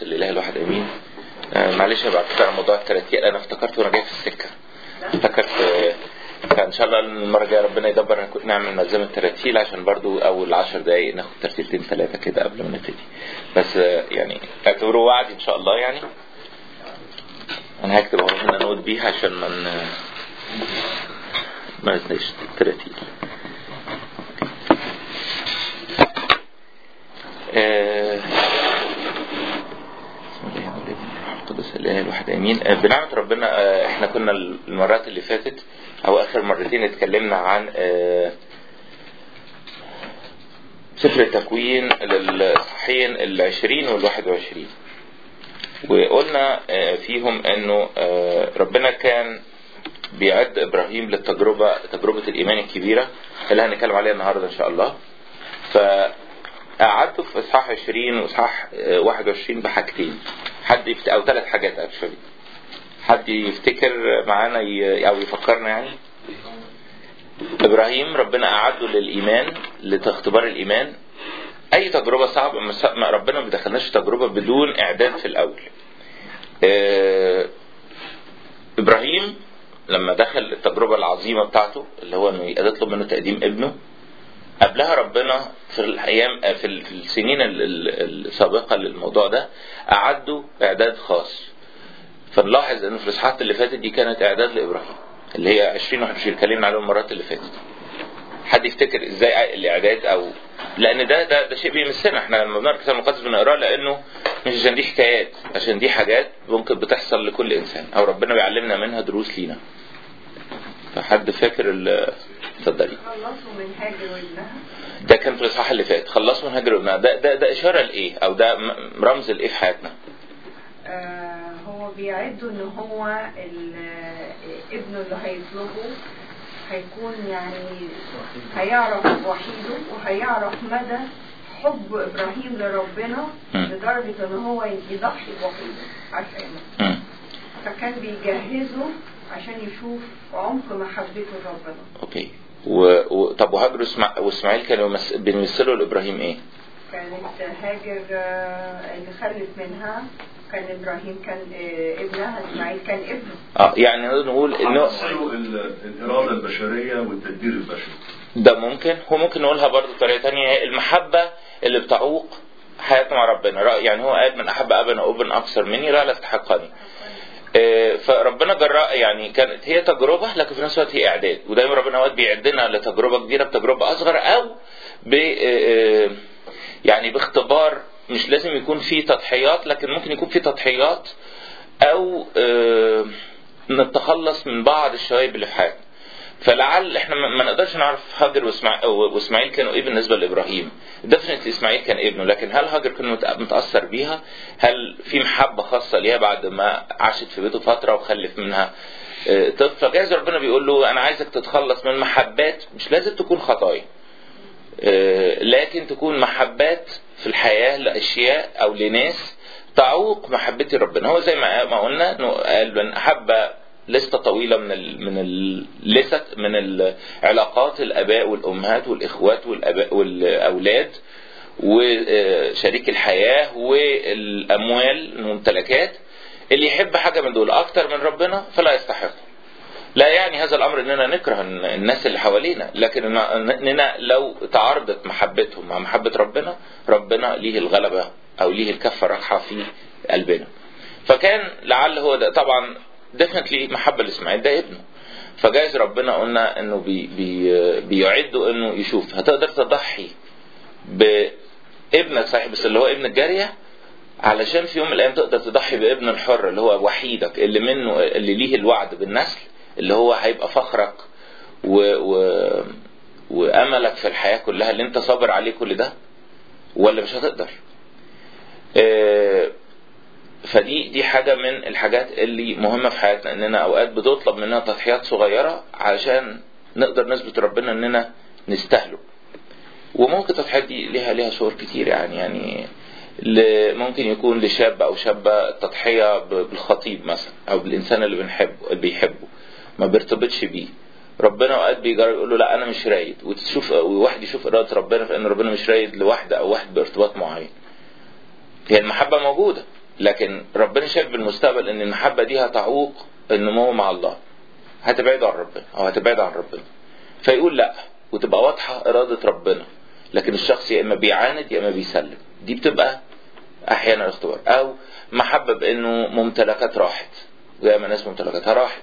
الاله الواحد امين آه معلش بعد كده على موضوع التراتيل انا افتكرت وانا جاي في السكه افتكرت آه فان شاء الله المره الجايه ربنا يدبر نعمل ملزمه تراتيل عشان برضو اول عشر دقايق ناخد ترتيلتين ثلاثه كده قبل ما نبتدي بس آه يعني اعتبروه وعد ان شاء الله يعني انا هكتب اهو هنا نوت بيها عشان ما من... ما ننساش التراتيل آه القدس الاله الواحد امين بنعمه ربنا احنا كنا المرات اللي فاتت او اخر مرتين اتكلمنا عن سفر التكوين للصحيين العشرين والواحد وعشرين وقلنا فيهم انه ربنا كان بيعد ابراهيم للتجربه تجربه الايمان الكبيره اللي هنتكلم عليها النهارده ان شاء الله ف قعدت في اصحاح 20 واصحاح 21 بحاجتين حد يفت... او ثلاث حاجات اكشولي حد يفتكر معانا ي... او يفكرنا يعني ابراهيم ربنا قعده للايمان لاختبار الايمان اي تجربه صعبه ما ربنا ما بيدخلناش تجربه بدون اعداد في الاول اه... ابراهيم لما دخل التجربه العظيمه بتاعته اللي هو انه يطلب منه تقديم ابنه قبلها ربنا في الايام في السنين السابقه للموضوع ده اعدوا اعداد خاص فنلاحظ ان في الاصحاحات اللي فاتت دي كانت اعداد لابراهيم اللي هي 20 21 اتكلمنا عليهم المرات اللي فاتت حد يفتكر ازاي الاعداد او لان ده ده ده شيء بيمسنا احنا لما بنقرا الكتاب المقدس بنقراه لانه مش عشان دي حكايات عشان دي حاجات ممكن بتحصل لكل انسان او ربنا بيعلمنا منها دروس لينا فحد فاكر اتفضلي خلصوا من هاجر وابنها ده كان في الاصحاح اللي فات خلصوا من هاجر وابنها ده ده ده اشاره لايه او ده رمز لايه في حياتنا آه هو بيعدوا ان هو ابنه اللي هيطلبه هيكون يعني هيعرف وحيده وهيعرف مدى حب ابراهيم لربنا لدرجه ان هو يضحي بوحيده عشانه فكان بيجهزه عشان يشوف عمق محبته لربنا اوكي و... و... طب وهاجر واسمع... واسماعيل كانوا مس... بيمثلوا لابراهيم ايه؟ كانت هاجر اللي خلف منها كان ابراهيم كان ابنها اسماعيل كان ابنه اه يعني نقدر نقول انه الاراده البشريه والتدبير البشري ده ممكن هو ممكن نقولها برضه بطريقه ثانيه المحبه اللي بتعوق حياتنا مع ربنا يعني هو قال من احب ابا وابن اكثر مني لا لا يستحقني فربنا جراء يعني كانت هي تجربة لكن في نفس الوقت هي إعداد ودايما ربنا أوقات بيعدنا لتجربة كبيرة بتجربة أصغر أو ب يعني باختبار مش لازم يكون في تضحيات لكن ممكن يكون في تضحيات أو نتخلص من بعض الشوائب اللي في حياتنا فلعل احنا ما نقدرش نعرف هاجر واسماعيل كانوا ايه بالنسبه لابراهيم ديفنتلي اسماعيل كان ابنه لكن هل هاجر كان متاثر بيها هل في محبه خاصه ليها بعد ما عاشت في بيته فتره وخلف منها طفل فجايز ربنا بيقول له انا عايزك تتخلص من محبات مش لازم تكون خطايا لكن تكون محبات في الحياه لاشياء او لناس تعوق محبتي ربنا هو زي ما قلنا قال من احب لستة طويلة من ال من اللست من العلاقات الآباء والأمهات والإخوات والأباء والأولاد وشريك الحياة والأموال الممتلكات اللي يحب حاجة من دول أكتر من ربنا فلا يستحق لا يعني هذا الأمر أننا نكره الناس اللي حوالينا لكن أننا لو تعارضت محبتهم مع محبة ربنا ربنا ليه الغلبة أو ليه الكفة الراجحة في قلبنا فكان لعل هو ده طبعا ديفنتلي محبة لإسماعيل ده ابنه فجايز ربنا قلنا انه بي بي بيعده انه يشوف هتقدر تضحي بابنك صحيح بس اللي هو ابن الجارية علشان في يوم من الايام تقدر تضحي بابن الحر اللي هو وحيدك اللي منه اللي ليه الوعد بالنسل اللي هو هيبقى فخرك و, و واملك في الحياة كلها اللي انت صابر عليه كل ده ولا مش هتقدر اه فدي دي حاجة من الحاجات اللي مهمة في حياتنا اننا اوقات بتطلب مننا تضحيات صغيرة علشان نقدر نثبت ربنا اننا نستاهله وممكن التضحيات دي ليها ليها صور كتير يعني يعني ممكن يكون لشاب او شابة تضحية بالخطيب مثلا او بالانسان اللي بنحبه اللي بيحبه ما بيرتبطش بيه ربنا اوقات بيجرب يقول له لا انا مش رايد وتشوف وواحد يشوف اراده ربنا في ان ربنا مش رايد لواحده او واحد بارتباط معين هي المحبه موجوده لكن ربنا شايف بالمستقبل ان المحبه دي هتعوق النمو مع الله هتبعده عن ربنا او هتبعد عن ربنا فيقول لا وتبقى واضحه اراده ربنا لكن الشخص يا اما بيعاند يا اما بيسلم دي بتبقى احيانا اختبار او محبه بانه ممتلكات راحت وياما ناس ممتلكاتها راحت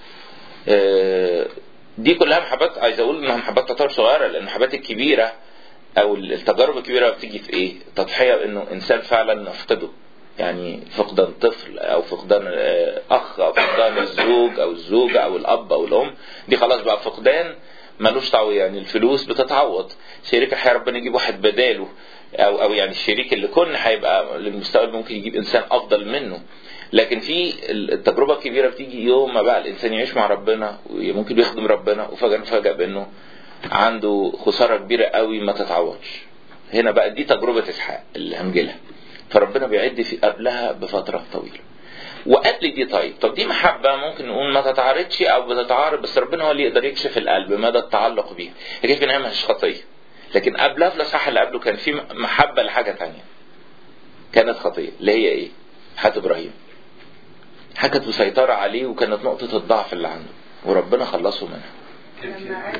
آه، دي كلها محبات عايز اقول انها محبات تعتبر صغيره لان المحبات الكبيره او التجارب الكبيره بتيجي في ايه؟ تضحيه بانه انسان فعلا نفقده يعني فقدان طفل او فقدان آه، اخ او فقدان الزوج او الزوجه او الاب او الام دي خلاص بقى فقدان ملوش تعويض يعني الفلوس بتتعوض شريك الحياه ربنا يجيب واحد بداله او او يعني الشريك اللي كنا هيبقى للمستقبل ممكن يجيب انسان افضل منه لكن في التجربه الكبيره بتيجي يوم ما بقى الانسان يعيش مع ربنا وممكن بيخدم ربنا وفجاه نفاجئ بانه عنده خساره كبيره قوي ما تتعوضش هنا بقى دي تجربه اسحاق اللي هنجيلها فربنا بيعد في قبلها بفتره طويله وقال لي دي طيب طب دي محبه ممكن نقول ما تتعارضش او بتتعارض بس ربنا هو اللي يقدر يكشف القلب مدى التعلق بيها هي كيف انها مش خطيه لكن قبلها في الاصحاح اللي قبله كان في محبه لحاجه تانية كانت خطيه اللي هي ايه؟ حياه ابراهيم حاجه مسيطره عليه وكانت نقطه الضعف اللي عنده وربنا خلصه منها لما قال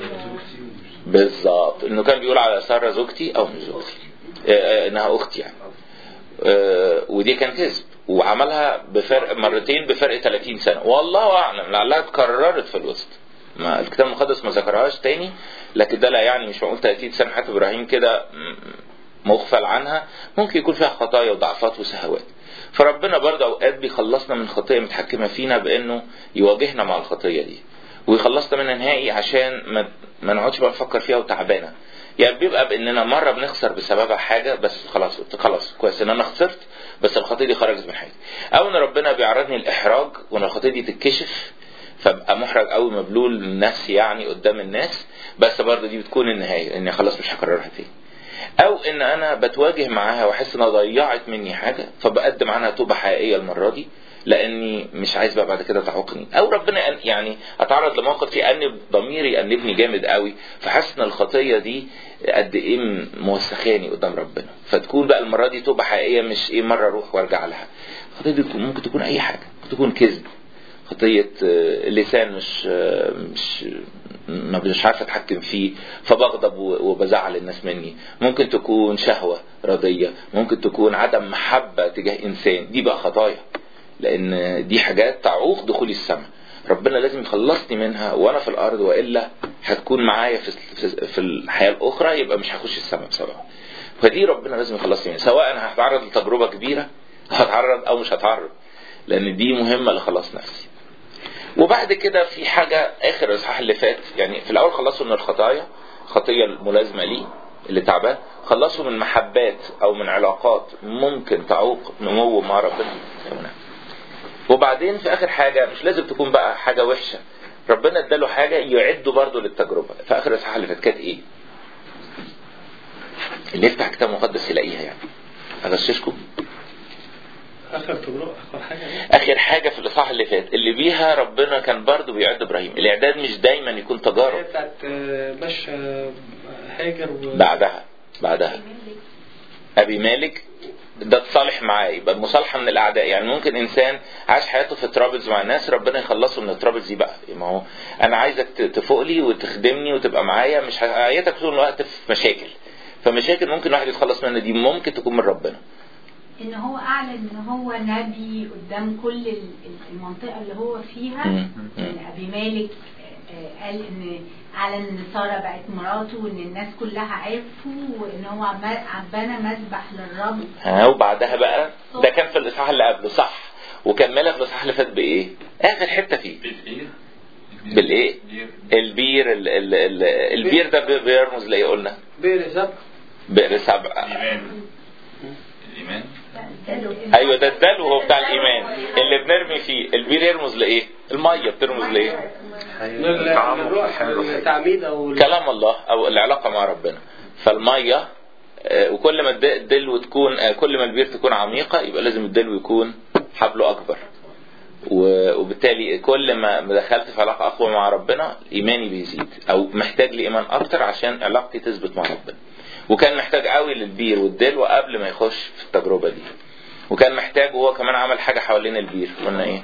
بالظبط انه كان بيقول على ساره زوجتي او مش زوجتي آه، آه، انها اختي يعني آه، ودي كان كذب وعملها بفرق مرتين بفرق 30 سنه والله اعلم لعلها اتكررت في الوسط ما الكتاب المقدس ما ذكرهاش تاني لكن ده لا يعني مش معقول 30 سنه حياه ابراهيم كده م- مغفل عنها ممكن يكون فيها خطايا وضعفات وسهوات فربنا برضه اوقات بيخلصنا من خطيه متحكمه فينا بانه يواجهنا مع الخطيه دي ويخلصنا منها نهائي عشان ما ما نقعدش بقى نفكر فيها وتعبانه يعني بيبقى باننا مره بنخسر بسببها حاجه بس خلاص خلاص كويس ان انا خسرت بس الخطيه دي خرجت من حياتي او ان ربنا بيعرضني الاحراج وان الخطيه دي تتكشف فابقى محرج قوي مبلول من نفسي يعني قدام الناس بس برضه دي بتكون النهايه اني خلاص مش هكررها تاني او ان انا بتواجه معاها واحس انها ضيعت مني حاجه فبقدم عنها توبه حقيقيه المره دي لاني مش عايز بقى بعد كده تعوقني او ربنا يأن- يعني اتعرض لموقف يأنب ضميري يأنبني جامد قوي فحاسس ان الخطيه دي قد ايه م- موسخاني قدام ربنا فتكون بقى المره دي توبه حقيقيه مش ايه مره اروح وارجع لها الخطيه دي تكون- ممكن تكون اي حاجه ممكن تكون كذب خطية آه، لسان مش آه، مش ما مش عارف اتحكم فيه فبغضب و- وبزعل الناس مني ممكن تكون شهوة رضية ممكن تكون عدم محبة تجاه انسان دي بقى خطايا لان دي حاجات تعوق دخولي السماء ربنا لازم يخلصني منها وانا في الارض والا هتكون معايا في في- في الحياه الاخرى يبقى مش هخش السماء بسببها فدي ربنا لازم يخلصني منها سواء انا هتعرض لتجربه كبيره هتعرض او مش هتعرض لان دي مهمه لخلاص نفسي وبعد كده في حاجة آخر الإصحاح اللي فات يعني في الأول خلصوا من الخطايا الخطية الملازمة ليه اللي تعبان خلصوا من محبات أو من علاقات ممكن تعوق نمو مع ربنا وبعدين في آخر حاجة مش لازم تكون بقى حاجة وحشة ربنا اداله حاجة يعده برضه للتجربة في آخر الإصحاح اللي فات كانت إيه؟ اللي يفتح كتاب مقدس يلاقيها يعني أغششكم اخر تجربه اخر حاجه إيه؟ اخر حاجه في الاصحاح اللي فات اللي بيها ربنا كان برضه بيعد ابراهيم الاعداد مش دايما يكون هي تجارب بتاعت آه، باش آه، هاجر و... بعدها بعدها ابي مالك ده تصالح معاه يبقى المصالحه من الاعداء يعني ممكن انسان عاش حياته في ترابلز مع الناس ربنا يخلصه من الترابلز دي بقى ما هو انا عايزك ت- تفوق لي وتخدمني وتبقى معايا مش عايزك طول الوقت في مشاكل فمشاكل ممكن الواحد يتخلص منها دي ممكن تكون من ربنا ان هو اعلن ان هو نبي قدام كل ال- ال- المنطقه اللي هو فيها مم. ان ابي مالك آه، آه، قال ان اعلن ان ساره بقت مراته وان الناس كلها عرفوا وان هو عمال- عبانا مذبح للرب ها وبعدها بقى ده كان في الاصحاح اللي قبله صح وكملها في الاصحاح اللي فات بايه؟ اخر حته فيه بالايه؟ بالايه؟ البير ال ال ال البير ده بي- بيرمز لايه قلنا؟ بئر سبع بئر سبع الايمان الايمان ايوه ده الدلو هو بتاع الايمان اللي بنرمي فيه البير يرمز لايه؟ الميه بترمز لايه؟ لل- للروح التعميد او ال- كلام الله او العلاقه مع ربنا فالميه آه، وكل ما الد- الدلو تكون آه، كل ما البير تكون عميقه يبقى لازم الدلو يكون حبله اكبر و- وبالتالي كل ما ما دخلت في علاقه اقوى مع ربنا ايماني بيزيد او محتاج لايمان اكتر عشان علاقتي تثبت مع ربنا وكان محتاج قوي للبير والدلو قبل ما يخش في التجربه دي وكان محتاج وهو كمان عمل حاجه حوالين البير قلنا ايه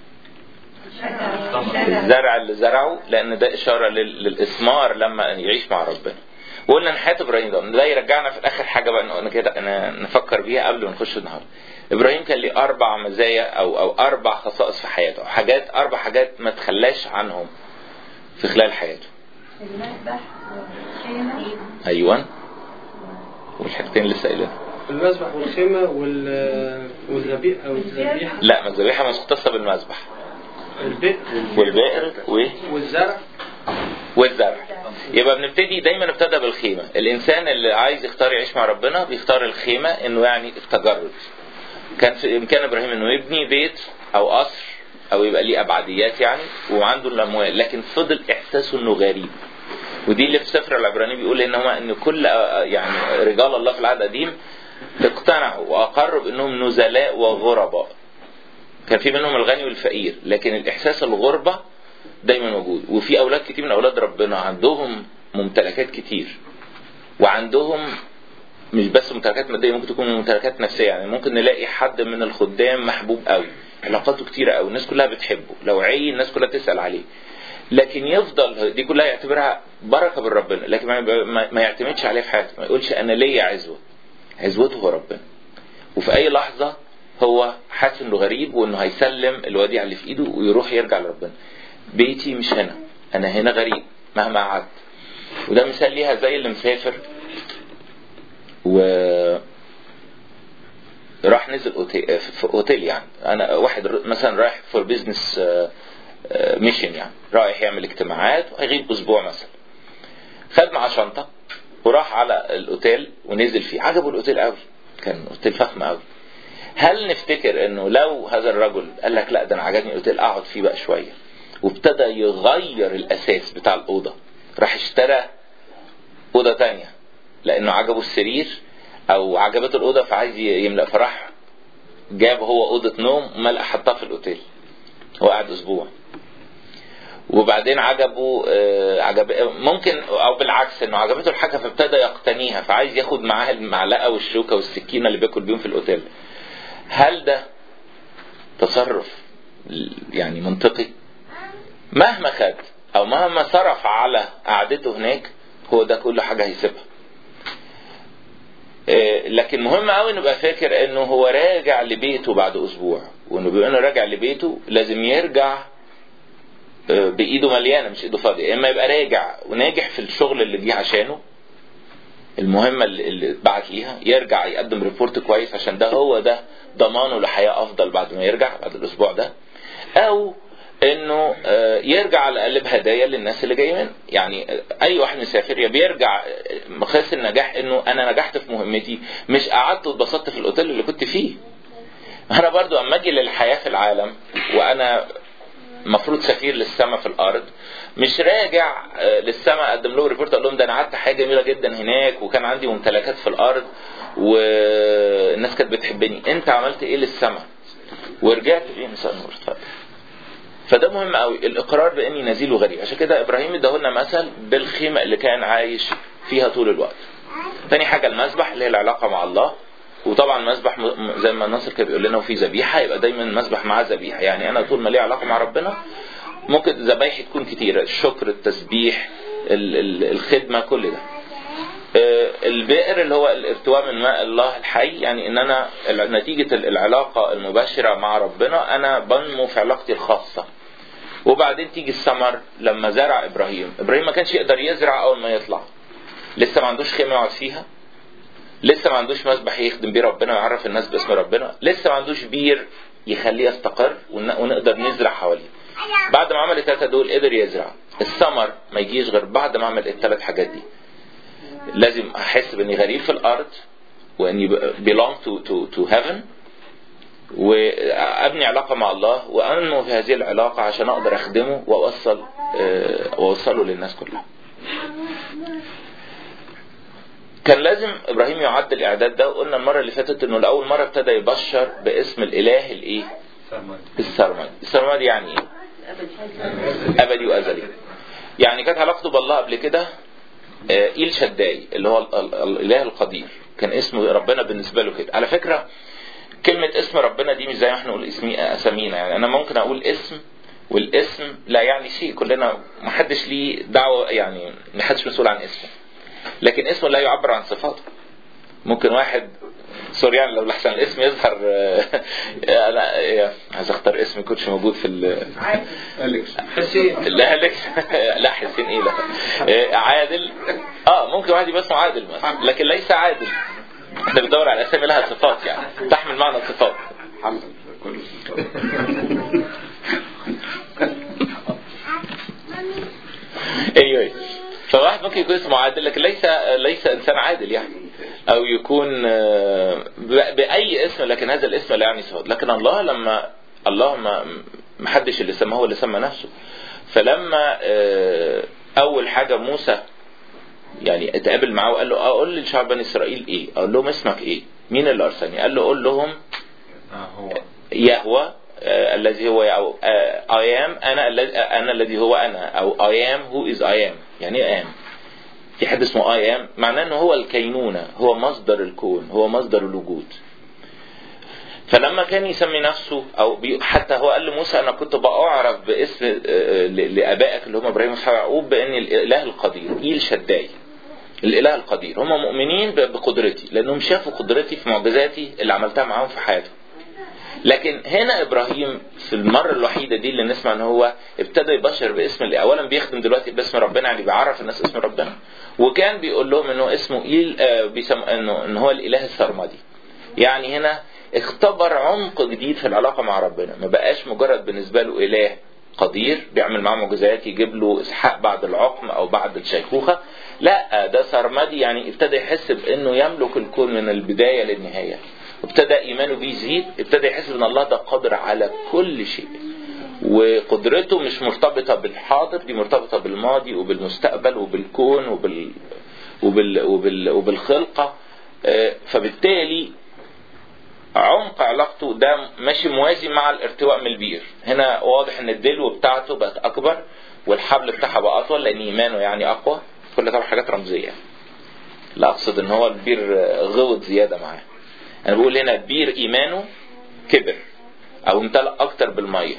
الزرع اللي زرعه لان ده اشاره لل- للاثمار لما يعيش مع ربنا وقلنا ان حياه ابراهيم ده ده يرجعنا في الاخر حاجه بقى نقول كده أنا نفكر بيها قبل ما نخش النهارده ابراهيم كان ليه اربع مزايا او او اربع خصائص في حياته أو حاجات اربع حاجات ما تخلاش عنهم في خلال حياته المذبح والخيمة ايوه والحاجتين اللي لسه قايلينها المذبح والخيمة وال والذبيحة أو الذبيحة لا ما الذبيحه مختصه بالمذبح البئر والبئر وايه والزرع والزرع يبقى بنبتدي دايما ابتدى بالخيمه الانسان اللي عايز يختار يعيش مع ربنا بيختار الخيمه انه يعني التجرد كان في امكان ابراهيم انه يبني بيت او قصر او يبقى ليه ابعديات يعني وعنده الاموال لكن فضل احساسه انه غريب ودي اللي في سفر العبراني بيقول ان هو ان كل آه، يعني رجال الله في العهد القديم اقتنعوا واقروا بانهم نزلاء وغرباء كان في منهم الغني والفقير لكن الاحساس الغربه دايما موجود وفي اولاد كتير من اولاد ربنا عندهم ممتلكات كتير وعندهم مش بس ممتلكات ماديه ممكن تكون ممتلكات نفسيه يعني ممكن نلاقي حد من الخدام محبوب قوي علاقاته كتيره قوي الناس كلها بتحبه لو عي الناس كلها تسال عليه لكن يفضل دي كلها يعتبرها بركه من ربنا لكن ما, ما, ما يعتمدش عليها في حياته ما يقولش انا ليا عزوه عزوته هو ربنا وفي اي لحظه هو حاسس انه غريب وانه هيسلم الوديعه اللي في ايده ويروح يرجع لربنا بيتي مش هنا انا هنا غريب مهما قعدت وده مثال ليها زي اللي مسافر و راح نزل اوتيل في اوتيل يعني انا واحد ر- مثلا رايح فور بزنس ميشن يعني رايح يعمل اجتماعات وهيغيب اسبوع مثلا خد معاه شنطه وراح على الاوتيل ونزل فيه عجبه الاوتيل قوي كان اوتيل فخم قوي هل نفتكر انه لو هذا الرجل قال لك لا ده انا عجبني الاوتيل اقعد فيه بقى شويه وابتدى يغير الاساس بتاع الاوضه راح اشترى اوضه تانية لانه عجبه السرير او عجبته الاوضه فعايز ي- يملا فراح جاب هو اوضه نوم ملأ حطها في الاوتيل هو قعد اسبوع وبعدين عجبه آه، عجب ممكن او بالعكس انه عجبته الحاجه فابتدى يقتنيها فعايز ياخد معاها المعلقه والشوكه والسكينه اللي بياكل بيهم في الاوتيل هل ده تصرف يعني منطقي مهما خد او مهما صرف على قعدته هناك هو ده كل حاجه هيسيبها آه، لكن مهم قوي نبقى فاكر انه هو راجع لبيته بعد اسبوع وانه بيقول انه راجع لبيته لازم يرجع آه، بايده مليانه مش ايده فاضيه يا اما يبقى راجع وناجح في الشغل اللي جه عشانه المهمه اللي اللي بعت ليها يرجع يقدم ريبورت كويس عشان ده هو ده ضمانه لحياه افضل بعد ما يرجع بعد الاسبوع ده او انه آه، يرجع على الاقل بهدايا للناس اللي جايه منه يعني آه، اي واحد مسافر يا بيرجع آه، مقياس النجاح انه انا نجحت في مهمتي مش قعدت واتبسطت في الاوتيل اللي كنت فيه انا برضو اما اجي للحياه في العالم وانا المفروض سفير للسماء في الارض مش راجع آه، للسماء اقدم لهم ريبورت اقول لهم ده انا قعدت حاجه جميله جدا هناك وكان عندي ممتلكات في الارض والناس كانت بتحبني انت عملت ايه للسماء ورجعت ايه مساء النور اتفضل فده مهم قوي الاقرار باني نزيل وغريب عشان كده ابراهيم اداهولنا مثل بالخيمه اللي كان عايش فيها طول الوقت تاني حاجه المسبح اللي هي العلاقه مع الله وطبعا المسبح م- م- زي ما الناصر كان بيقول لنا وفي ذبيحه يبقى دايما المسبح معاه ذبيحه يعني انا طول ما لي علاقه مع ربنا ممكن ذبايحي تكون كتيره الشكر التسبيح ال- ال- الخدمه كل ده آه، البئر اللي هو الارتواء من ماء الله الحي يعني ان انا ال- نتيجه ال- العلاقه المباشره مع ربنا انا بنمو في علاقتي الخاصه وبعدين تيجي الثمر لما زرع ابراهيم ابراهيم ما كانش يقدر يزرع اول ما يطلع لسه ما عندوش خيمه يقعد فيها لسه ما عندوش مسبح يخدم بيه ربنا ويعرف الناس باسم ربنا لسه ما عندوش بير يخليه يستقر ون- ونقدر نزرع حواليه بعد ما عمل الثلاثه دول قدر يزرع الثمر ما يجيش غير بعد ما عمل الثلاث حاجات دي لازم احس باني غريب في الارض واني belong to to to heaven وابني علاقه مع الله وانمو في هذه العلاقه عشان اقدر اخدمه واوصل آه، واوصله للناس كلها. كان لازم ابراهيم يعد الاعداد ده وقلنا المره اللي فاتت انه لاول مره ابتدى يبشر باسم الاله الايه؟ السرمد. السرمد يعني ايه؟ ابدي وازلي. يعني كانت علاقته بالله قبل كده آه، إيل شداي اللي هو ال- ال- الاله القدير كان اسم ربنا بالنسبه له كده على فكره كلمة اسم ربنا دي مش زي ما احنا نقول اسمي اسامينا يعني انا ممكن اقول اسم والاسم لا يعني شيء كلنا ما حدش ليه دعوة يعني ما حدش مسؤول عن اسمه لكن اسمه لا يعبر عن صفاته ممكن واحد سوري يعني لو لحسن الاسم يظهر لا عايز اختار اسم يكونش موجود في ال أليكس حسين لا لك لا حسين ايه لا عادل اه ممكن واحد يبقى اسمه عادل مثلا لكن ليس عادل احنا بندور على اسامي لها صفات يعني تحمل معنى الصفات محمد كل anyway فواحد ممكن يكون اسمه عادل لكن ليس ليس انسان عادل يعني او يكون آه، ب- باي اسم لكن هذا الاسم لا يعني صفات لكن الله لما الله ما ما حدش اللي سماه هو اللي سمى نفسه فلما آه، اول حاجه موسى يعني اتقابل معاه وقال له اقول لشعب بني اسرائيل ايه؟ اقول لهم اسمك ايه؟ مين اللي ارسلني؟ قال له قول لهم هو يهوى آه، الذي هو يهوى I am أنا الذي أنا الذي هو أنا أو I am who is I am يعني إيه I am في حد اسمه I am معناه أنه هو الكينونة هو مصدر الكون هو مصدر الوجود فلما كان يسمي نفسه او بي حتى هو قال لموسى انا كنت بعرف باسم آه، ل- لابائك اللي هم ابراهيم واسحاق ويعقوب بان الاله القدير ايل شداي الاله القدير هم مؤمنين ب- بقدرتي لانهم شافوا قدرتي في معجزاتي اللي عملتها معاهم في حياتهم لكن هنا ابراهيم في المره الوحيده دي اللي نسمع ان هو ابتدى يبشر باسم اللي اولا بيخدم دلوقتي باسم ربنا يعني بيعرف الناس اسم ربنا وكان بيقول لهم انه اسمه ايل آه بيسم انه ان هو الاله السرمدي يعني هنا اختبر عمق جديد في العلاقه مع ربنا ما بقاش مجرد بالنسبه له اله قدير بيعمل معاه معجزات يجيب له اسحاق بعد العقم او بعد الشيخوخه لا ده سرمدي يعني ابتدى يحس بانه يملك الكون من البدايه للنهايه وابتدى ايمانه بيه يزيد ابتدى يحس ان الله ده قادر على كل شيء وقدرته مش مرتبطه بالحاضر دي مرتبطه بالماضي وبالمستقبل وبالكون وبال وبال وبال وبالخلقه آه، فبالتالي عمق علاقته ده ماشي موازي مع الارتواء من البير هنا واضح ان الدلو بتاعته بقت اكبر والحبل بتاعها بقى اطول لان ايمانه يعني اقوى كل طبعا حاجات رمزيه لا اقصد ان هو البير آه، غوط زياده معاه انا بقول هنا بير ايمانه كبر او امتلأ اكتر بالميه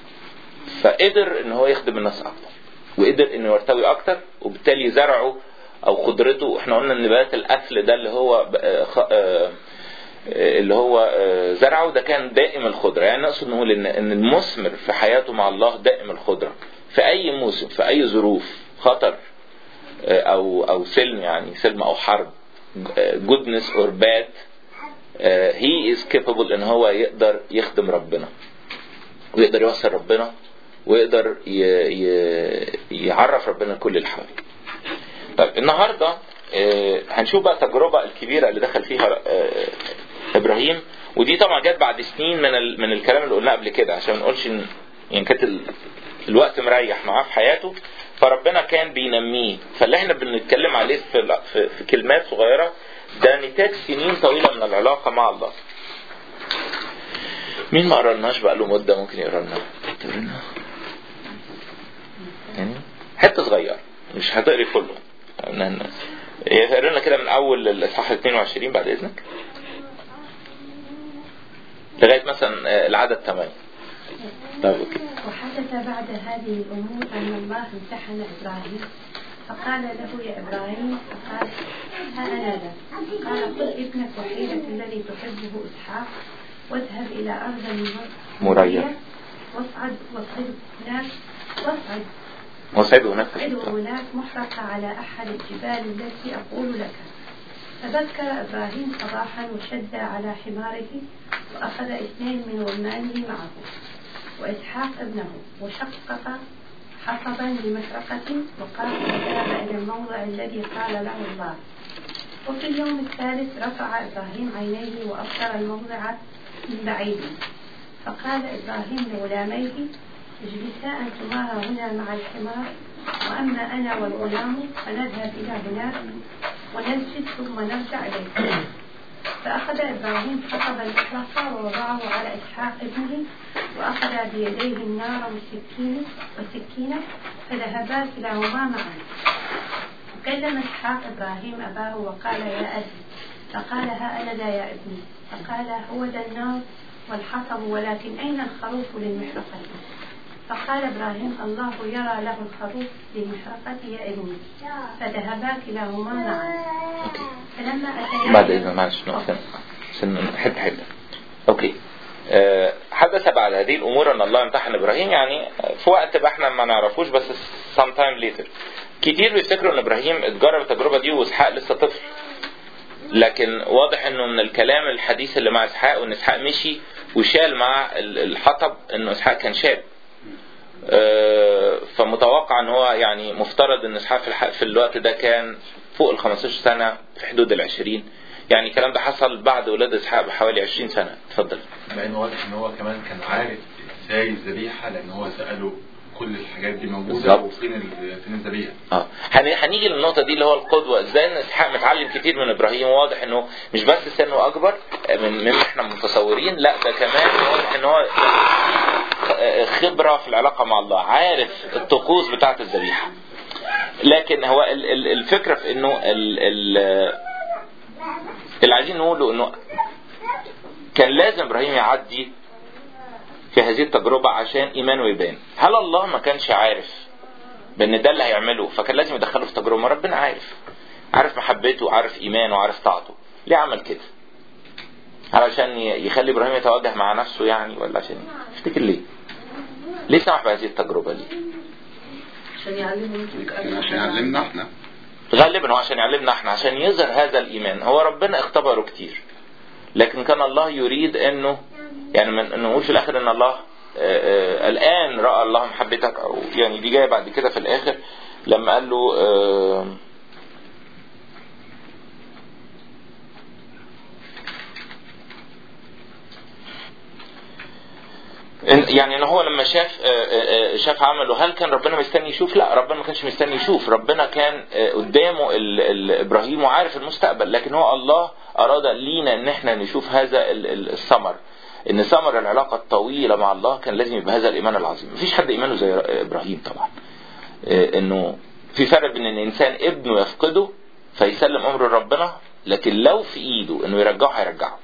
فقدر ان هو يخدم الناس اكتر وقدر انه يرتوي اكتر وبالتالي زرعه او قدرته احنا قلنا ان نبات الاكل ده اللي هو ب- آه، خ- آه، اللي هو آه، زرعه ده كان دائم الخضره يعني نقصد نقول ان ان المثمر في حياته مع الله دائم الخضره في اي موسم في اي ظروف خطر آه، او او سلم يعني سلم او حرب جودنس اور باد هي از كيبل ان هو يقدر يخدم ربنا ويقدر يوصل ربنا ويقدر ي... ي... يعرف ربنا كل اللي حواليه. طيب النهارده آه، هنشوف بقى التجربه الكبيره اللي دخل فيها آه، ابراهيم ودي طبعا جت بعد سنين من ال... من الكلام اللي قلناه قبل كده عشان ما نقولش ان يعني كانت ال... الوقت مريح معاه في حياته فربنا كان بينميه فاللي احنا بنتكلم عليه في, ال- في... في كلمات صغيره ده نتاج سنين طويله من العلاقه مع الله. مين ما قرالناش بقى له مده ممكن يقرا لنا؟ تقرا لنا؟ يعني حته صغيره مش هتقري كله ن- ن- يقرا لنا كده من اول الاصحاح 22 بعد اذنك لغايه مثلا آه، العدد 8 طب اوكي وحدث بعد هذه الأمور أن الله امتحن إبراهيم فقال له يا إبراهيم فقال ها أنا ذا قال خذ ابنك وحيدك الذي تحبه إسحاق واذهب إلى أرض مريا. واصعد واصعد هناك واصعد وسعده هناك واصعده هناك محرقة على أحد الجبال التي أقول لك فبكر إبراهيم صباحا وشد على حماره وأخذ اثنين من غلمانه معه وإسحاق ابنه وشقق حطبا لمشرقة وقام وذهب إلى الموضع الذي قال له الله وفي اليوم الثالث رفع إبراهيم عينيه وأبصر الموضع من بعيد فقال إبراهيم لغلاميه اجلسا أنتما هنا مع الحمار وأما أنا والغلام فنذهب إلى هناك ونسجد ثم نرجع إليكم فأخذ إبراهيم حطبا أخلص ووضعه على إسحاق ابنه وأخذ بيديه النار والسكين والسكينة فذهبا كلاهما معا وكلم إسحاق إبراهيم أباه وقال يا أبي فقال ها أنا ذا يا ابني فقال هو ذا النار والحطب ولكن أين الخروف للمحرقة فقال إبراهيم الله يرى له الخروف للمحرقة يا ابني فذهبا كلاهما معا اوكي فلما أتيا بعد اذن معلش نقف هنا عشان حته حته اوكي آه، حدث بعد هذه الامور ان الله امتحن ابراهيم يعني في وقت بقى احنا ما نعرفوش بس سام تايم ليتر كتير بيفتكروا ان ابراهيم اتجرب التجربه دي واسحاق لسه طفل لكن واضح انه من الكلام الحديث اللي مع اسحاق وان اسحاق مشي وشال مع ال- الحطب انه اسحاق كان شاب آه، فمتوقع ان هو يعني مفترض ان اسحاق في, الح- في الوقت ده كان فوق ال 15 سنه في حدود ال 20 يعني الكلام ده حصل بعد ولاده اسحاق بحوالي 20 سنه اتفضل مع انه واضح ان هو كمان كان عارف ازاي الذبيحه لان هو ساله كل الحاجات دي موجوده بالظبط. وفين ال- فين الذبيحه اه هن- هنيجي للنقطة دي اللي هو القدوة ازاي ان اسحاق متعلم كتير من ابراهيم واضح انه مش بس سنه اكبر من مما احنا متصورين لا ده كمان واضح ان هو خبرة في العلاقة مع الله عارف الطقوس بتاعة الذبيحة لكن هو ال- ال- الفكرة في انه ال- ال- اللي عايزين نقوله انه كان لازم ابراهيم يعدي في هذه التجربة عشان ايمانه يبان هل الله ما كانش عارف بان ده اللي هيعمله فكان لازم يدخله في تجربه ما ربنا عارف عارف محبته عارف ايمانه عارف طاعته ليه عمل كده علشان ي- يخلي ابراهيم يتواجه مع نفسه يعني ولا عشان افتكر ليه ليه سمح بهذه التجربه دي عشان يعلمهم يمكن عشان يعلمنا احنا غالبا هو عشان يعلمنا احنا عشان يظهر هذا الايمان هو ربنا اختبره كتير لكن كان الله يريد انه يعني من نقول في الاخر ان الله آه، آه، الان راى الله محبتك او يعني دي جايه بعد كده في الاخر لما قال له آه، إن- يعني ان هو لما شاف آه، آه، آه، شاف عمله هل كان ربنا مستني يشوف؟ لا ربنا ما كانش مستني يشوف، ربنا كان آه، قدامه ال- ال- ابراهيم وعارف المستقبل، لكن هو الله اراد لينا ان احنا نشوف هذا ال- ال- الثمر. ان ثمر العلاقه الطويله مع الله كان لازم يبقى هذا الايمان العظيم، مفيش حد ايمانه زي ر- ابراهيم طبعا. آه، انه في فرق بين ان انسان ابنه يفقده فيسلم امره لربنا، لكن لو في ايده انه يرجعه هيرجعه.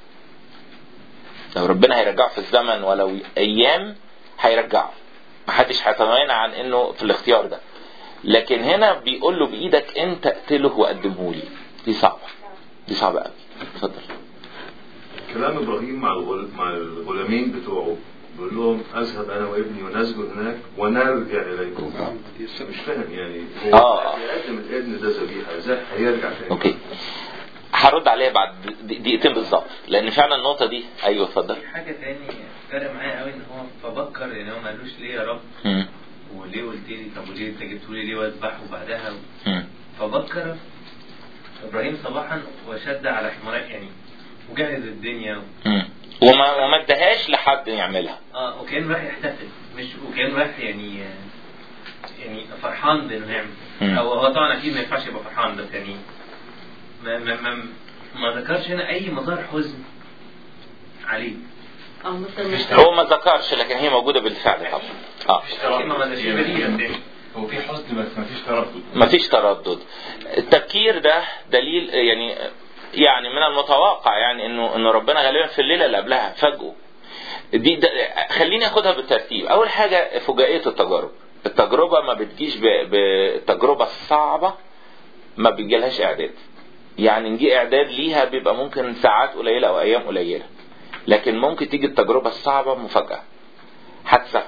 لو ربنا هيرجعه في الزمن ولو ايام هيرجعه محدش هيتمانع عن انه في الاختيار ده لكن هنا بيقول له بايدك انت اقتله وقدمه لي دي صعبه دي صعبه قوي اتفضل كلام ابراهيم مع الغل... مع الغلامين بتوعه بيقول لهم اذهب انا وابني ونسجد هناك ونرجع اليكم آه، دي السبب. مش فاهم يعني هو آه. يقدم الابن ده ذبيحه ازاي هيرجع تاني اوكي هرد عليها بعد د- دقيقتين بالظبط لان فعلا النقطه دي ايوه اتفضل في حاجة تاني فرق معايا قوي ان هو فبكر ان هو ما قالوش ليه يا رب مم. وليه قلت لي طب وليه انت جبت لي ليه واذبحه بعدها مم. فبكر ابراهيم صباحا وشد على حمارات يعني وجهز الدنيا مم. وما وما ادهاش لحد يعملها اه وكان رايح يحتفل مش وكان رايح يعني يعني فرحان بانه مم. يعمل هو هو طبعا اكيد ما ينفعش يبقى فرحان بس يعني ما ما ما, ما ذكرش هنا اي مظاهر حزن عليه او مثلا هو ما ذكرش لكن هي موجوده بالفعل طبعا اه ما ما فيش بديل هو في حزن بس مفيش تردد مفيش تردد التفكير ده دليل يعني يعني من المتوقع يعني انه انه ربنا غالبا في الليله اللي قبلها فاجئه دي ده خليني اخدها بالترتيب اول حاجه فجائيه التجارب التجربه ما بتجيش ب- بالتجربه الصعبه ما بيجيلهاش اعداد يعني نجي اعداد ليها بيبقى ممكن ساعات قليله او ايام قليله لكن ممكن تيجي التجربه الصعبه مفاجاه حادثه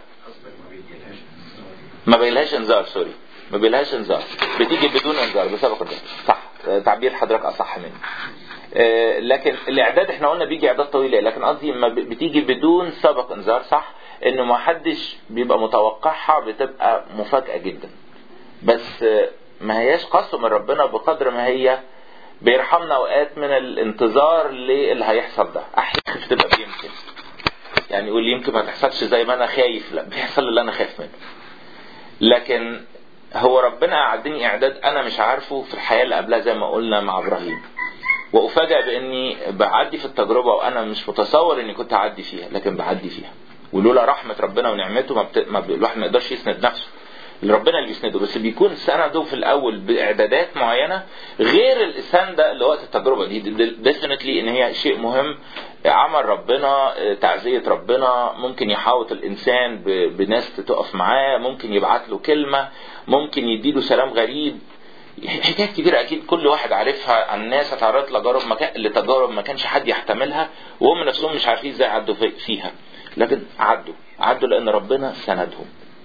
ما بيلهاش انذار سوري ما بيلهاش انذار بتيجي بدون انذار بسبب الرب صح آه، تعبير حضرتك اصح مني آه، لكن الاعداد احنا قلنا بيجي اعداد طويله لكن قصدي ما ب- بتيجي بدون سبق انذار صح انه ما حدش بيبقى متوقعها بتبقى مفاجاه جدا بس آه، ما هياش قسوه من ربنا بقدر ما هي بيرحمنا اوقات من الانتظار للي هيحصل ده احيانا بتبقى بيمكن يعني يقول لي يمكن ما تحصلش زي ما انا خايف لا بيحصل اللي انا خايف منه لكن هو ربنا قعدني اعداد انا مش عارفه في الحياه اللي قبلها زي ما قلنا مع ابراهيم وافاجئ باني بعدي في التجربه وانا مش متصور اني كنت اعدي فيها لكن بعدي فيها ولولا رحمه ربنا ونعمته ما, بت... ما ب... الواحد ما يقدرش يسند نفسه ربنا اللي بيسنده بس بيكون سنده في الاول باعدادات معينه غير السنده اللي وقت التجربه دي ديفنتلي ان هي شيء مهم عمل ربنا تعزيه ربنا ممكن يحاوط الانسان ب- بناس تقف معاه ممكن يبعت له كلمه ممكن يديله سلام غريب حكايات كتيرة أكيد كل واحد عارفها عن ناس اتعرضت لجرب مكان لتجارب ما كانش حد يحتملها وهم نفسهم مش عارفين ازاي عدوا في- فيها لكن عدوا عدوا لأن ربنا سندهم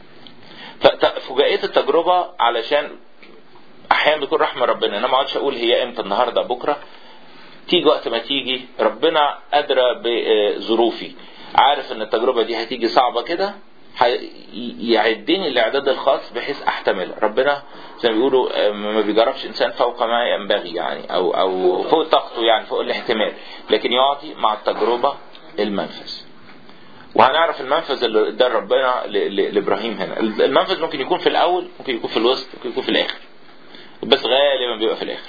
ففجائية التجربة علشان أحيانا بيكون رحمة ربنا أنا ما اقعدش أقول هي إمتى النهاردة بكرة تيجي وقت ما تيجي ربنا أدرى بظروفي عارف إن التجربة دي هتيجي صعبة كده هي- يعدني الاعداد الخاص بحيث احتملها ربنا زي ما بيقولوا آه، ما بيجربش انسان فوق ما ينبغي يعني او او فوق طاقته يعني فوق الاحتمال لكن يعطي مع التجربه المنفذ وهنعرف المنفذ اللي ادى ربنا ل- ل- لابراهيم هنا المنفذ ممكن يكون في الاول ممكن يكون في الوسط ممكن يكون في الاخر بس غالبا بيبقى في الاخر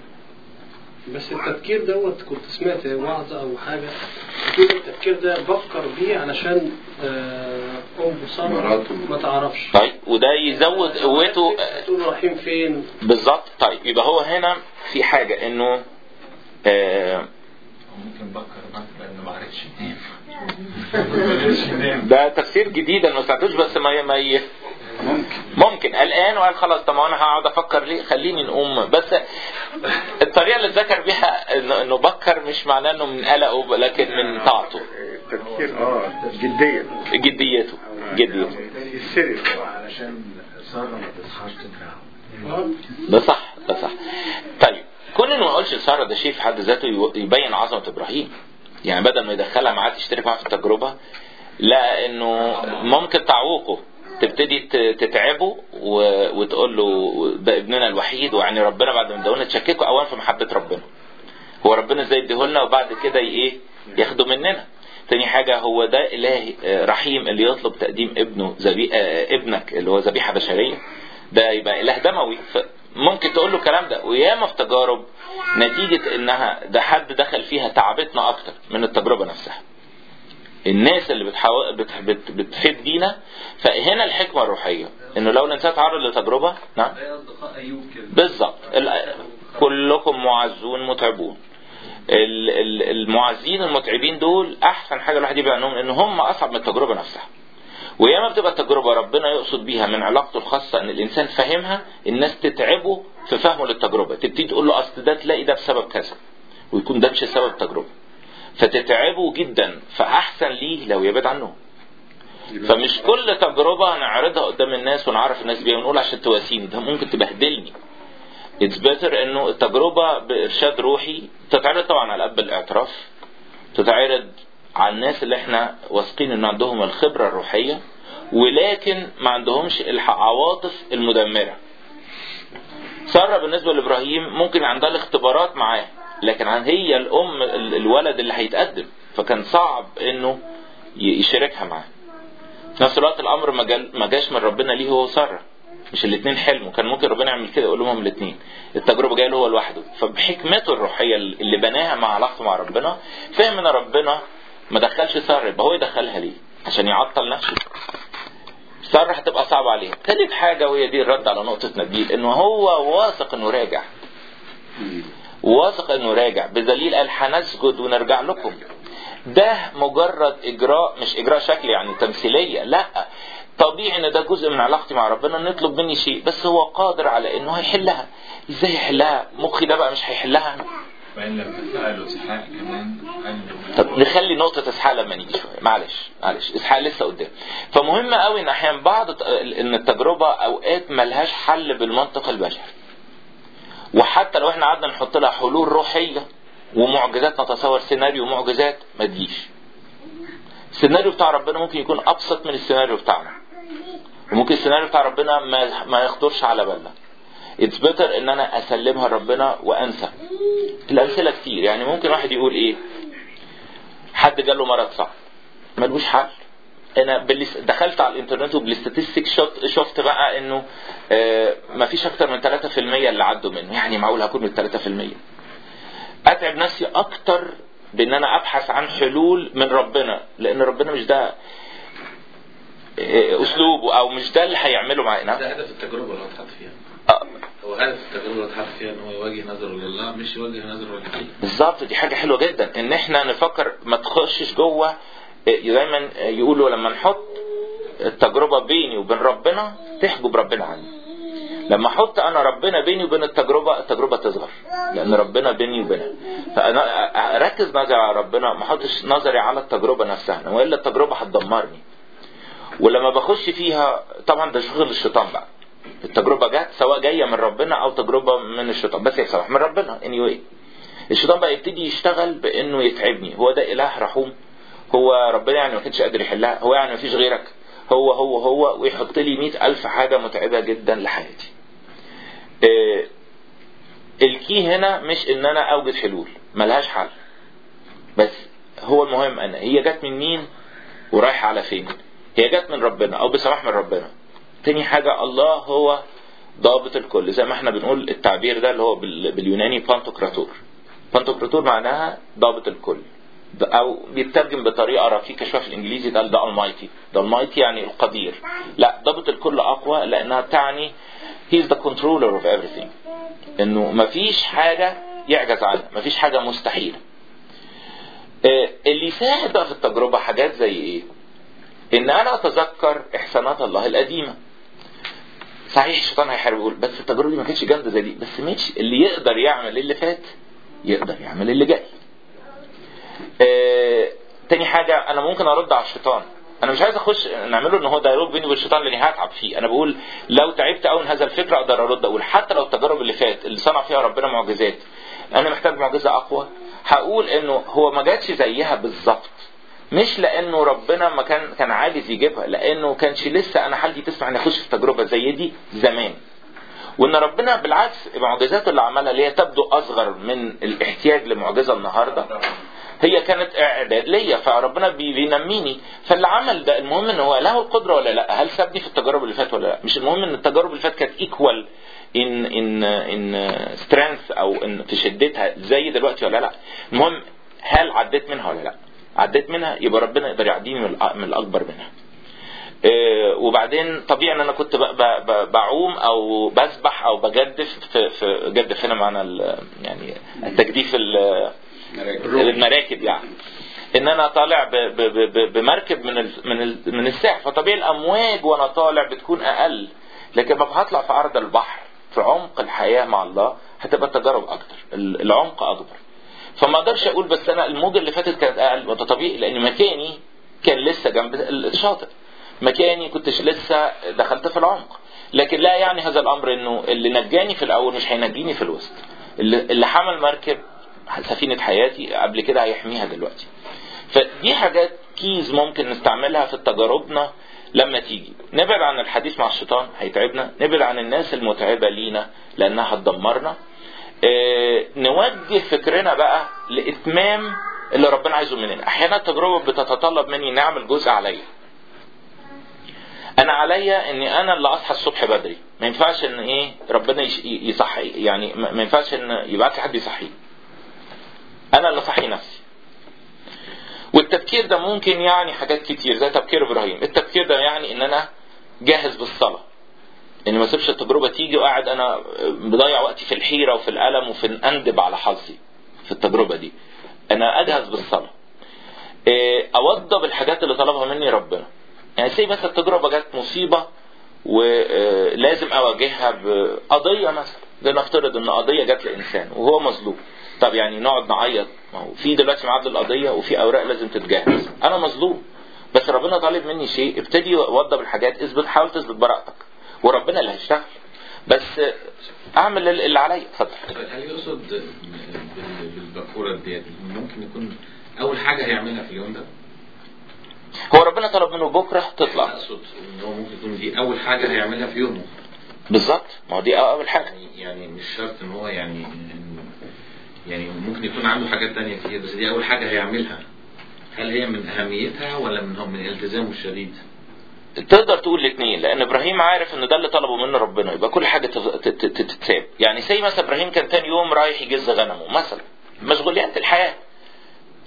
بس التفكير دوت كنت سمعت وعظ او حاجه اكيد التفكير ده بفكر بيه علشان آه، ام ساره مراته. ما تعرفش طيب وده يزود قوته آه، تقول رايحين فين بالظبط طيب يبقى هو هنا في حاجه انه آه ممكن بكر مثلا لانه ما عرفش ينام ما عرفش ينام ده تفسير جديد انا ما سمعتوش بس ما ما ي... ممكن ممكن قلقان وقال خلاص طب ما انا هقعد افكر ليه خليني نقوم بس الطريقه اللي ذكر بيها انه إنه بكر مش معناه انه من قلقه لكن من طاعته تفكير اه جديا جديته جديته السرق علشان ساره ما تصحاش تنام آه. ده صح ده صح طيب كون انه ما اقولش لساره ده شيء في حد ذاته يو- يبين عظمه ابراهيم يعني بدل ما يدخلها معاه تشترك معاه في التجربه لا انه ممكن تعوقه تبتدي ت- تتعبه و- وتقول له ده ابننا الوحيد ويعني ربنا بعد ما اداهولنا تشككه اولا في محبه ربنا هو ربنا ازاي اديهولنا وبعد كده ي- ايه ياخده مننا تاني حاجة هو ده إله آه، رحيم اللي يطلب تقديم ابنه زبي... آه، ابنك اللي هو ذبيحة بشرية ده يبقى إله دموي ممكن تقول له الكلام ده وياما في تجارب نتيجة إنها ده حد دخل فيها تعبتنا أكتر من التجربة نفسها الناس اللي بتحاول بت... بت... بتفيد بينا فهنا الحكمة الروحية إنه لو الإنسان تعرض لتجربة نعم زي اصدقاء ايوب كده بالظبط ال- كلكم معزون متعبون ال- ال- المعزين المتعبين دول احسن حاجه الواحد يبقى عنهم ان هم اصعب من التجربه نفسها وياما بتبقى التجربه ربنا يقصد بيها من علاقته الخاصه ان الانسان فاهمها الناس تتعبه في فهمه للتجربه تبتدي تقول له اصل ده تلاقي ده بسبب كذا ويكون ده مش سبب التجربه فتتعبه جدا فاحسن ليه لو يبعد عنه فمش كل تجربه نعرضها قدام الناس ونعرف الناس بيها ونقول عشان تواسيني ده ممكن تبهدلني اتس بيتر انه التجربه بارشاد روحي تتعرض طبعا على قلب الاعتراف تتعرض على الناس اللي احنا واثقين ان عندهم الخبره الروحيه ولكن ما عندهمش العواطف المدمره ساره بالنسبه لابراهيم ممكن عندها الاختبارات معاه لكن عن هي الام ال- الولد اللي هيتقدم فكان صعب انه ي- يشاركها معاه في نفس الوقت الامر ما جال- ما جاش من ربنا ليه هو وساره مش الاثنين حلموا كان ممكن ربنا يعمل كده يقول لهم الاثنين التجربه جايه له هو لوحده فبحكمته الروحيه اللي بناها مع علاقته مع ربنا فهم ان ربنا ما دخلش ساره يبقى هو يدخلها ليه عشان يعطل نفسه ساره هتبقى صعبه عليه ثالث حاجه وهي دي الرد على نقطه نبيل انه هو واثق انه راجع واثق انه راجع بدليل قال هنسجد ونرجع لكم ده مجرد اجراء مش اجراء شكلي يعني تمثيليه لا طبيعي ان ده جزء من علاقتي مع ربنا انه يطلب مني شيء بس هو قادر على انه هيحلها ازاي يحلها مخي ده بقى مش هيحلها أنا. وبعدين لما سألوا إسحاق كمان قال له طب نخلي نقطة اسحاق لما نيجي شوية معلش معلش اسحاق لسه قدام فمهم قوي ان احيانا بعض ان التجربة اوقات ملهاش حل بالمنطق البشري وحتى لو احنا قعدنا نحط لها حلول روحية ومعجزات نتصور سيناريو معجزات ما تجيش السيناريو بتاع ربنا ممكن يكون ابسط من السيناريو بتاعنا وممكن السيناريو بتاع ربنا ما, ما يخطرش على بالنا اتس بيتر ان انا اسلمها لربنا وانسى الامثله كتير يعني ممكن واحد يقول ايه حد جاله مرض صعب ملوش حل انا باللس... دخلت على الانترنت وبالاستاتستيك شفت شفت بقى انه آه مفيش اكتر من 3% اللي عدوا منه يعني معقول هكون من 3% اتعب نفسي اكتر بان انا ابحث عن حلول من ربنا لان ربنا مش ده آه، اسلوبه او مش ده اللي هيعمله معانا ده هدف التجربه اللي هو اتحط فيها آه، هو هدف التجربه اللي اتحط فيها ان هو يواجه نظره لله مش يواجه نظره للحقيقه بالظبط دي حاجه حلوه جدا ان احنا نفكر ما تخشش جوه آه، دايما آه، يقولوا لما نحط التجربه بيني وبين ربنا تحجب ربنا عني لما احط انا ربنا بيني وبين التجربه التجربه تصغر لان ربنا بيني وبينها فانا اركز نظري على ربنا ما احطش نظري على التجربه نفسها والا التجربه هتدمرني ولما بخش فيها طبعا ده شغل الشيطان بقى التجربه جت سواء جايه من ربنا او تجربه من الشيطان بس هي صراحه من ربنا anyway الشيطان بقى يبتدي يشتغل بانه يتعبني هو ده اله رحوم هو ربنا يعني ما كانش قادر يحلها هو يعني ما فيش غيرك هو هو هو ويحط لي مئة ألف حاجة متعبة جدا لحياتي آه، الكي هنا مش ان انا اوجد حلول ملهاش حل بس هو المهم انا هي جت من مين ورايحة على فين هي جت من ربنا او بسماح من ربنا تاني حاجة الله هو ضابط الكل زي ما احنا بنقول التعبير ده اللي هو بال- باليوناني بانتوكراتور بانتوكراتور معناها ضابط الكل او بيترجم بطريقه رفيقه شويه في الانجليزي ده ده المايتي ده المايتي يعني القدير لا ضابط الكل اقوى لانها تعني he is the controller of everything انه مفيش حاجه يعجز عنها مفيش حاجه مستحيله آه، اللي يساعد بقى في التجربه حاجات زي ايه ان انا اتذكر احسانات الله القديمه صحيح الشيطان هيحارب يقول بس التجربه دي ما كانتش جامده زي دي بس ماشي اللي يقدر يعمل اللي فات يقدر يعمل اللي جاي آه، تاني حاجة أنا ممكن أرد على الشيطان أنا مش عايز أخش نعمله إن هو دايلوج بيني وبين الشيطان لأني هتعب فيه أنا بقول لو تعبت أوي من هذا الفكرة أقدر أرد أقول حتى لو التجارب اللي فات اللي صنع فيها ربنا معجزات أنا محتاج معجزة أقوى هقول إنه هو ما جاتش زيها بالظبط مش لانه ربنا ما كان كان عاجز يجيبها لانه كانش لسه انا حالتي تسمح اني اخش في تجربه زي دي زمان وان ربنا بالعكس معجزاته اللي عملها اللي هي تبدو اصغر من الاحتياج لمعجزه النهارده هي كانت اعداد ليا فربنا بي- بينميني فاللي عمل ده المهم ان هو له القدره ولا لا هل سابني في التجارب اللي فاتت ولا لا مش المهم ان التجارب اللي فاتت كانت ايكوال ان ان ان سترينث او ان في شدتها زي دلوقتي ولا لا المهم هل عديت منها ولا لا عديت منها يبقى ربنا يقدر يعديني من الأ- من الاكبر منها آه، وبعدين طبيعي ان انا كنت ب- ب- ب- بعوم او بسبح او بجدف في في جدف هنا معنى ال- يعني التجديف ال- المراكب يعني ان انا طالع ب- ب- ب- بمركب من ال- من ال- من الساحل فطبيعي الامواج وانا طالع بتكون اقل لكن لما هطلع في عرض البحر في عمق الحياه مع الله هتبقى التجارب اكتر ال- العمق اكبر فما اقدرش اقول بس انا الموجه اللي فاتت كانت اقل وده طبيعي لان مكاني كان لسه جنب الشاطئ مكاني كنتش لسه دخلت في العمق لكن لا يعني هذا الامر انه اللي نجاني في الاول مش هينجيني في الوسط اللي, اللي حمل مركب سفينه حياتي قبل كده هيحميها دلوقتي فدي حاجات كيز ممكن نستعملها في تجاربنا لما تيجي نبعد عن الحديث مع الشيطان هيتعبنا نبعد عن الناس المتعبة لينا لأنها هتدمرنا اه نوجه فكرنا بقى لإتمام اللي ربنا عايزه مننا أحيانا التجربة بتتطلب مني إني أعمل جزء عليا انا عليا اني انا اللي اصحى الصبح بدري ما ينفعش ان ايه ربنا يش- يصحي يعني ما ما ينفعش ان يبعت لي حد يصحيه انا اللي اصحي نفسي والتفكير ده ممكن يعني حاجات كتير زي تفكير ابراهيم التفكير ده يعني ان انا جاهز بالصلاه ان ما اسيبش التجربه تيجي وقاعد انا بضيع وقتي في الحيره وفي الالم وفي ان اندب على حظي في التجربه دي انا اجهز بالصلاه إيه، اوضب الحاجات اللي طلبها مني ربنا يعني زي مثلا التجربه جت مصيبه ولازم اواجهها بقضيه مثلا لنفترض ان قضيه جت لانسان وهو مظلوم طب يعني نقعد نعيط ما هو في دلوقتي معاد القضيه وفي اوراق لازم تتجهز انا مظلوم بس ربنا طالب مني شيء ابتدي وضب الحاجات اثبت حاول تثبت براءتك وربنا اللي هيشتغل بس اعمل اللي عليا اتفضل هل يقصد بال- بالبكورة ديت ممكن يكون أول حاجة هيعملها في اليوم ده؟ هو ربنا طلب منه بكره تطلع أقصد إن هو ممكن يكون دي أول حاجة هيعملها في يومه بالظبط ما هو دي اول حاجه يعني يعني مش شرط إن هو يعني يعني ممكن يكون عنده حاجات تانية كتير بس دي أول حاجة هيعملها هل هي من أهميتها ولا من من التزامه الشديد؟ تقدر تقول الاثنين لان ابراهيم عارف ان ده اللي طلبه منه ربنا يبقى كل حاجه تف- ت- ت- ت- تتساب يعني زي مثلا ابراهيم كان تاني يوم رايح يجز غنمه مثلا مشغوليات الحياه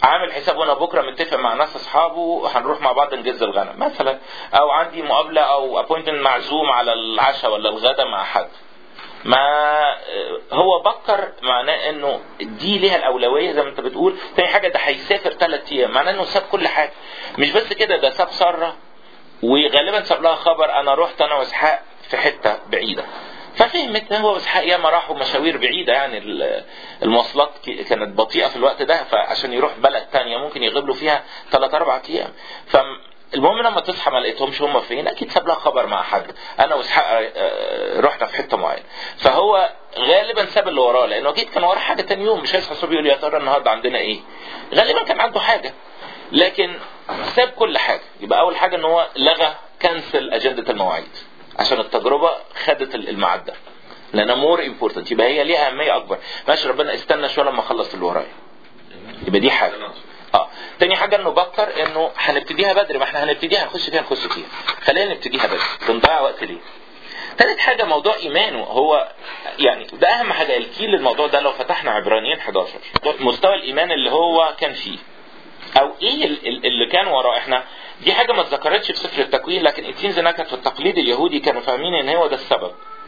عامل حساب وانا بكره متفق مع ناس اصحابه هنروح مع بعض نجز الغنم مثلا او عندي مقابله او ابوينتمنت معزوم على العشاء ولا الغداء مع حد ما هو بكر معناه انه دي ليها الاولويه زي ما انت بتقول تاني حاجه ده هيسافر ثلاث ايام معناه انه ساب كل حاجه مش بس كده ده ساب ساره وغالبا ساب لها خبر انا رحت انا واسحاق في حته بعيده ففهمت هو واسحاق ياما راحوا مشاوير بعيده يعني ال- المواصلات ك- كانت بطيئه في الوقت ده فعشان يروح بلد تانية ممكن يغيب له فيها ثلاث اربع ايام فالمهم لما تصحى ما لقيتهمش هم فين اكيد ساب لها خبر مع حد انا واسحاق آه، رحنا في حته معينه فهو غالبا ساب اللي وراه لانه اكيد كان وراه حاجه تاني يوم مش هيصحى الصبح يقول يا ترى النهارده عندنا ايه غالبا كان عنده حاجه لكن ساب كل حاجه يبقى اول حاجه ان هو لغى كنسل اجنده المواعيد عشان التجربه خدت الميعاد ده لانها مور امبورتنت يبقى هي ليها اهميه اكبر ماشي ربنا استنى شويه لما اخلص اللي ورايا يبقى دي حاجه اه تاني حاجه انه بكر انه هنبتديها بدري ما احنا هنبتديها هنخش فيها نخش فيها خلينا نبتديها بدري بنضيع وقت ليه تالت حاجة موضوع إيمانه هو يعني ده أهم حاجة الكيل للموضوع ده لو فتحنا عبرانيين 11 مستوى الإيمان اللي هو كان فيه أو إيه ال- ال- اللي كان وراه إحنا دي حاجة ما اتذكرتش في سفر التكوين لكن اتسينز إنها كانت في التقليد اليهودي كانوا فاهمين إن هو ده السبب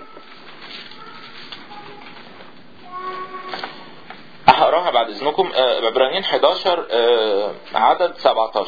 هقراها بعد إذنكم آه، عبرانيين 11 آه، عدد 17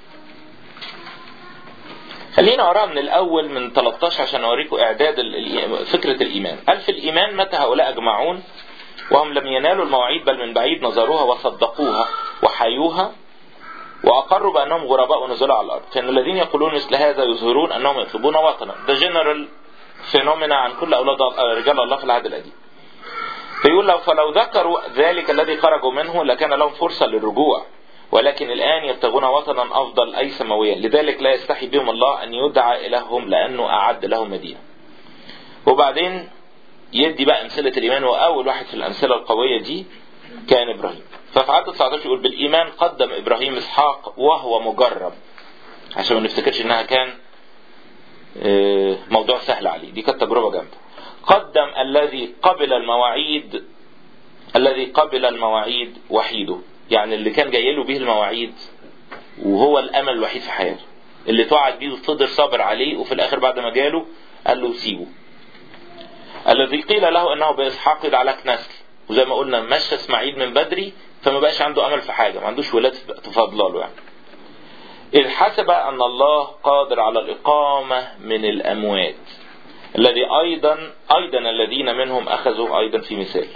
خلينا اقراها من الاول من 13 عشان اوريكم اعداد ال- ال- فكره الايمان. قال في الايمان متى هؤلاء اجمعون وهم لم ينالوا المواعيد بل من بعيد نظروها وصدقوها وحيوها واقروا بانهم غرباء ونزلوا على الارض فان الذين يقولون مثل هذا يظهرون انهم يطلبون وطنا ده جنرال فينومينا عن كل اولاد رجال الله في العهد القديم فيقول لو فلو ذكروا ذلك الذي خرجوا منه لكان لهم فرصه للرجوع ولكن الآن يبتغون وطنا أفضل أي سماويا لذلك لا يستحي بهم الله أن يدعى إلههم لأنه أعد لهم مدينة وبعدين يدي بقى أمثلة الإيمان وأول واحد في الأمثلة القوية دي كان إبراهيم ففي عدد 19 يقول بالإيمان قدم إبراهيم إسحاق وهو مجرب عشان ما نفتكرش إنها كان آه، موضوع سهل عليه دي كانت تجربة جامدة قدم الذي قبل المواعيد الذي قبل المواعيد وحيده يعني اللي كان جاي له به المواعيد وهو الامل الوحيد في حياته اللي توعد بيه وفضل صابر عليه وفي الاخر بعد ما جاله قال له سيبه الذي قيل له انه باسحاق يدعى لك نسل وزي ما قلنا مشى اسماعيل من بدري فما بقاش عنده امل في حاجه ما عندوش ولاد تفضل له يعني إذ حسب أن الله قادر على الإقامة من الأموات الذي أيضا أيضا الذين منهم أخذوا أيضا في مثال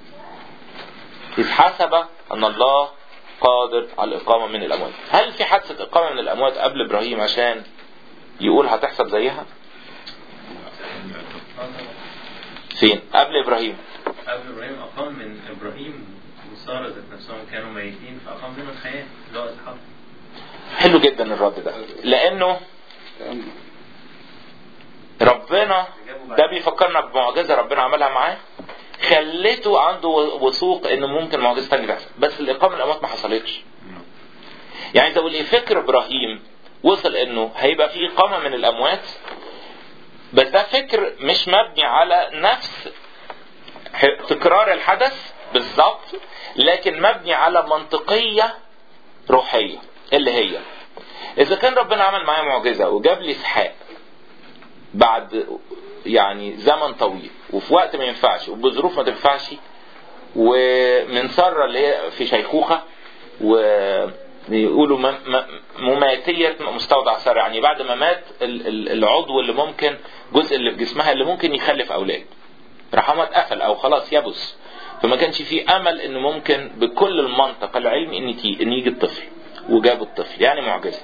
إذ حسب أن الله قادر على الإقامة من الأموات هل في حادثة إقامة من الأموات قبل إبراهيم عشان يقول هتحصل زيها فين قبل إبراهيم قبل ابراهيم اقام من ابراهيم وساره ذات نفسهم كانوا ميتين فاقام منهم الحياه اللي هو اسحاق حلو جدا الرد ده لأنه ربنا ده بيفكرنا بمعجزة ربنا عملها معاه خلته عنده وثوق ان ممكن معجزة تانية تحصل بس الإقامة من الأموات ما حصلتش يعني عايز اقول ايه فكر ابراهيم وصل انه هيبقى في إقامة من الأموات بس ده فكر مش مبني على نفس ح- تكرار الحدث بالظبط لكن مبني على منطقية روحية اللي هي إذا كان ربنا عمل معايا معجزة وجاب لي إسحاق بعد يعني زمن طويل وفي وقت ما ينفعش وبظروف ما تنفعش ومن سرة اللي هي في شيخوخة ويقولوا م- م- مماتية مستودع سرة يعني بعد ما مات ال- ال- العضو اللي ممكن جزء اللي في جسمها اللي ممكن يخلف أولاد رحمها اتقفل أو خلاص يبس فما كانش في أمل إنه ممكن بكل المنطق العلمي إن يجي إن يجي الطفل وجابوا الطفل يعني معجزة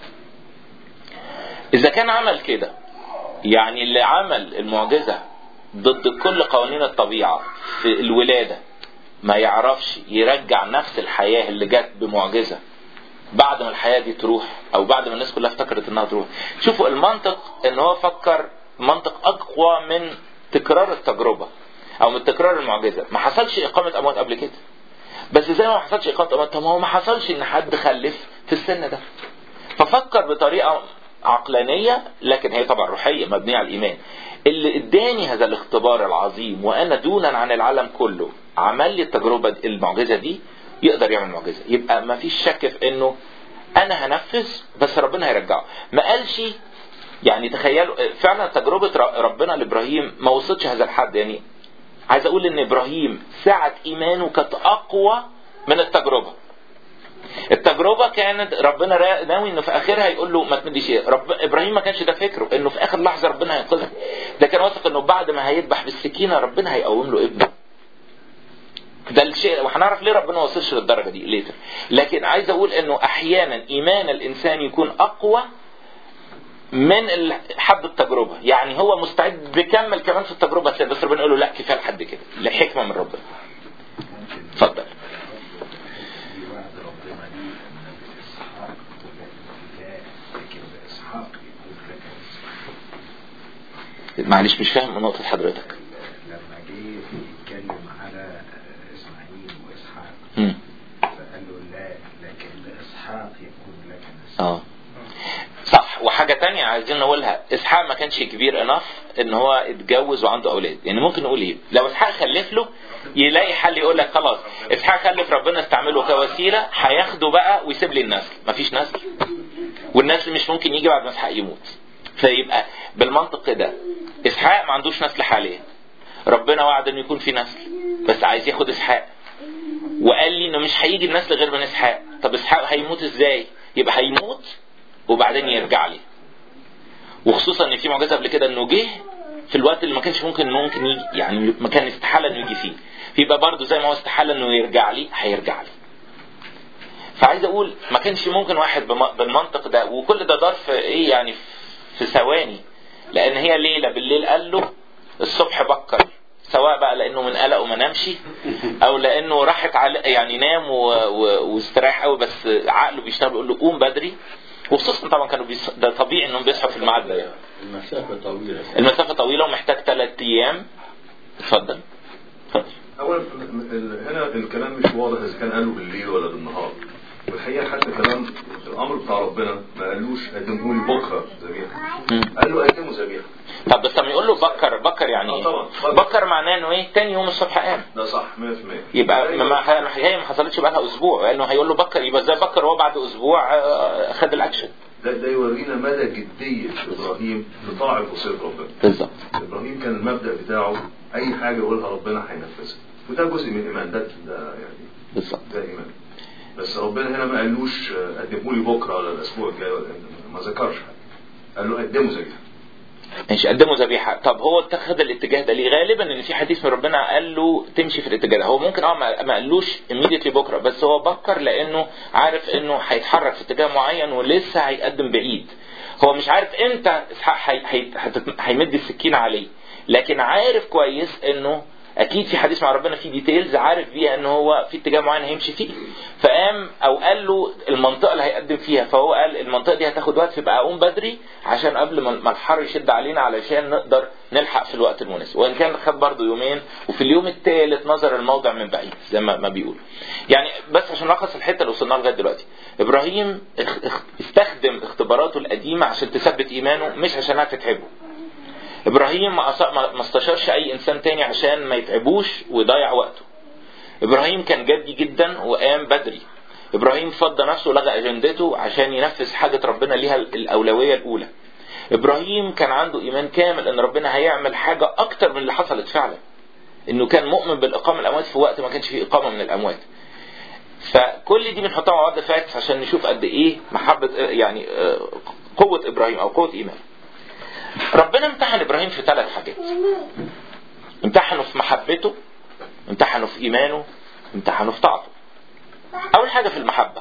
إذا كان عمل كده يعني اللي عمل المعجزة ضد كل قوانين الطبيعة في الولادة ما يعرفش يرجع نفس الحياة اللي جت بمعجزة بعد ما الحياة دي تروح او بعد ما الناس كلها افتكرت انها تروح شوفوا المنطق ان هو فكر منطق اقوى من تكرار التجربة او من تكرار المعجزة ما حصلش اقامة اموات قبل كده بس زي ما ما حصلش اقامة اموات طب ما هو ما حصلش ان حد خلف في السن ده ففكر بطريقة عقلانية لكن هي طبعا روحية مبنية على الإيمان اللي اداني هذا الاختبار العظيم وأنا دونا عن العالم كله عمل لي التجربة دي- المعجزة دي يقدر يعمل معجزه يبقى ما فيش شك في انه انا هنفذ بس ربنا هيرجعه ما قالش يعني تخيلوا فعلا تجربه ر- ربنا لابراهيم ما وصلتش هذا الحد يعني عايز اقول ان ابراهيم سعه ايمانه كانت اقوى من التجربه التجربة كانت ربنا را- ناوي انه في اخرها يقول له ما تمديش إيه. رب ابراهيم ما كانش ده فكره انه في اخر لحظة ربنا هينقذك ده كان واثق انه بعد ما هيذبح بالسكينة ربنا هيقوم له ابنه ده الشيء وهنعرف ليه ربنا ما وصلش للدرجة دي ليتر لكن عايز اقول انه احيانا ايمان الانسان يكون اقوى من ال- حد التجربة يعني هو مستعد بيكمل كمان في التجربة الثانية بس ربنا يقول له لا كفاية لحد كده لحكمة من ربنا اتفضل في وعد ربنا لي ان باسحاق تولد لكن باسحاق يكون لك اسماعيل معلش مش فاهم نقطة حضرتك لما جه يتكلم على اسماعيل واسحاق مم. فقال له لا لكن باسحاق يكون لك نسل اه صح وحاجة تانية عايزين نقولها اسحاق ما كانش كبير انف ان هو اتجوز وعنده اولاد يعني ممكن نقول ايه لو اسحاق خلف له يلاقي حل يقول لك خلاص اسحاق خلف ربنا استعمله كوسيلة هياخده بقى ويسيب لي النسل مفيش نسل والنسل مش ممكن يجي بعد ما اسحاق يموت فيبقى بالمنطق ده اسحاق ما عندوش نسل حاليا ربنا وعد انه يكون في نسل بس عايز ياخد اسحاق وقال لي انه مش هيجي النسل غير من اسحاق طب اسحاق هيموت ازاي يبقى هيموت وبعدين يرجع لي وخصوصا ان في معجزه قبل كده انه جه في الوقت اللي ما كانش ممكن ممكن يجي يعني ما كان استحاله انه يجي فيه فيبقى برضه زي ما هو استحاله انه يرجع لي هيرجع لي فعايز اقول ما كانش ممكن واحد بم- بالمنطق ده وكل ده ظرف ايه يعني في ثواني لان هي ليله بالليل قال له الصبح بكر سواء بقى لانه من قلق وما نامش او لانه راحت على يعني نام و... و... واستراح قوي بس عقله بيشتغل بيقول له قوم بدري وخصوصا طبعا كانوا بيص... ده طبيعي انهم بيصحوا في الميعاد ده يعني. المسافة طويلة المسافه طويله ومحتاج ثلاث ايام اتفضل اتفضل اولا ال- هنا الكلام مش واضح اذا كان قاله بالليل ولا بالنهار والحقيقه حتى كلام الامر بتاع ربنا ما قالوش قدموا لي بكره ذبيحه قال له قدموا ذبيحه طب بس لما يقول له بكر بكر يعني آه ايه؟ طبعا. بكر معناه انه ايه؟ تاني يوم الصبح قام ده صح 100% يبقى ما ما- هي ما حصلتش بقى لها اسبوع لانه هيقول له بكر يبقى ازاي بكر وهو بعد اسبوع آه، خد الاكشن ده ده يورينا مدى جديه ابراهيم لطاعه وصيه ربنا بالظبط ابراهيم كان المبدا بتاعه اي حاجه يقولها ربنا هينفذها وده جزء من الايمان ده ده يعني بالظبط ده ايمان بس ربنا هنا ما قالوش آه، قدموا لي بكره ولا الاسبوع الجاي ولا ما ذكرش حاجه قال له قدموا ذبيحه مش قدموا ذبيحه طب هو اتخذ الاتجاه ده ليه غالبا ان في حديث من ربنا قال له تمشي في الاتجاه ده هو ممكن اه ما ما قالوش immediately بكره بس هو بكر لانه عارف انه هيتحرك في اتجاه معين ولسه هيقدم بعيد هو مش عارف امتى اسحاق هي- هي- هتت- هيمد السكين عليه لكن عارف كويس انه اكيد في حديث مع ربنا فيه ديتيلز عارف بيها ان هو في اتجاه معين هيمشي فيه فقام او قال له المنطقه اللي هيقدم فيها فهو قال المنطقه دي هتاخد وقت فيبقى اقوم بدري عشان قبل ما ما الحر يشد علينا علشان نقدر نلحق في الوقت المناسب وان كان خد برضه يومين وفي اليوم الثالث نظر الموضع من بعيد زي ما ما بيقول يعني بس عشان نلخص الحته اللي وصلنا لغايه دلوقتي ابراهيم اخ- اخ- استخدم اختباراته القديمه عشان تثبت ايمانه مش عشانها تتعبه ابراهيم ما أص- ما ما استشارش اي انسان تاني عشان ما يتعبوش ويضيع وقته ابراهيم كان جدي جدا وقام بدري ابراهيم فضى نفسه ولغى اجندته عشان ينفذ حاجه ربنا ليها الاولويه الاولى ابراهيم كان عنده ايمان كامل ان ربنا هيعمل حاجه اكتر من اللي حصلت فعلا انه كان مؤمن بالاقامه الاموات في وقت ما كانش فيه اقامه من الاموات فكل دي بنحطها مع بعض فاكس عشان نشوف قد ايه محبه يعني آه، قوه ابراهيم او قوه ايمان ربنا امتحن ابراهيم في ثلاث حاجات امتحنه في محبته امتحنه في ايمانه امتحنه في طاعته اول حاجه في المحبه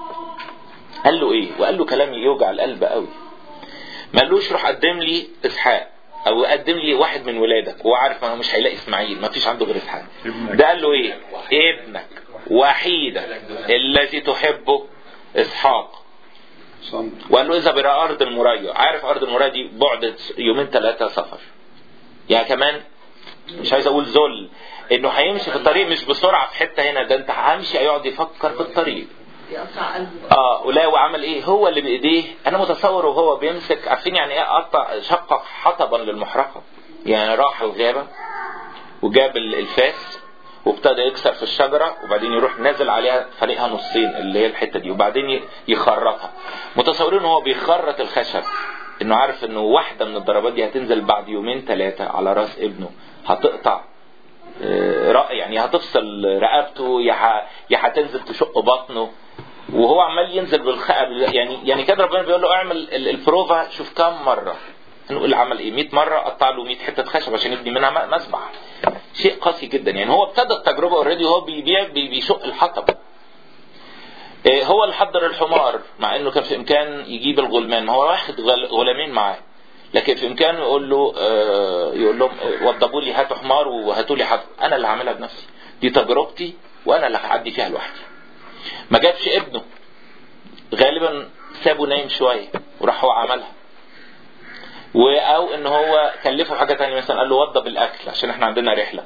قال له ايه وقال له كلام يوجع القلب قوي ما قالوش روح قدم لي اسحاق او قدم لي واحد من ولادك وهو عارف ما هو مش هيلاقي اسماعيل ما فيش عنده غير اسحاق ده قال له ايه ابنك وحيدك الذي تحبه اسحاق وقال له اذهب الى ارض المريا عارف ارض المريا دي بعد يومين ثلاثه سفر يعني كمان مش عايز اقول ذل انه هيمشي في الطريق مش بسرعه في حته هنا ده انت همشي هيقعد يفكر في الطريق يقطع قلبه اه ولا وعمل ايه هو اللي بايديه انا متصور وهو بيمسك عارفين يعني ايه قطع شقق حطبا للمحرقه يعني راح الغابه وجاب ال- الفاس وابتدى يكسر في الشجره وبعدين يروح نازل عليها فلقها نصين اللي هي الحته دي وبعدين ي- يخرطها متصورين ان هو بيخرط الخشب انه عارف انه واحده من الضربات دي هتنزل بعد يومين ثلاثه على راس ابنه هتقطع آه، رأ- يعني هتفصل رقبته يا ه- يا هتنزل تشق بطنه وهو عمال ينزل بالخ يعني يعني كده ربنا بيقول له اعمل ال- البروفا شوف كم مره هنقول عمل ايه 100 مره قطع له 100 حته خشب عشان يبني منها م- مسبح شيء قاسي جدا يعني هو ابتدى التجربه اوريدي وهو بيبيع بي- بيشق الحطب إيه، هو اللي حضر الحمار مع انه كان في امكان يجيب الغلمان ما هو واخد غل- غلامين معاه لكن في امكانه يقول له آه، يقول لهم آه، وضبوا لي هاتوا حمار وهاتوا لي حطب انا اللي هعملها بنفسي دي تجربتي وانا اللي هعدي فيها لوحدي ما جابش ابنه غالبا سابه نايم شويه وراح هو عملها و او ان هو كلفه حاجه تانية مثلا قال له وضب الاكل عشان احنا عندنا رحله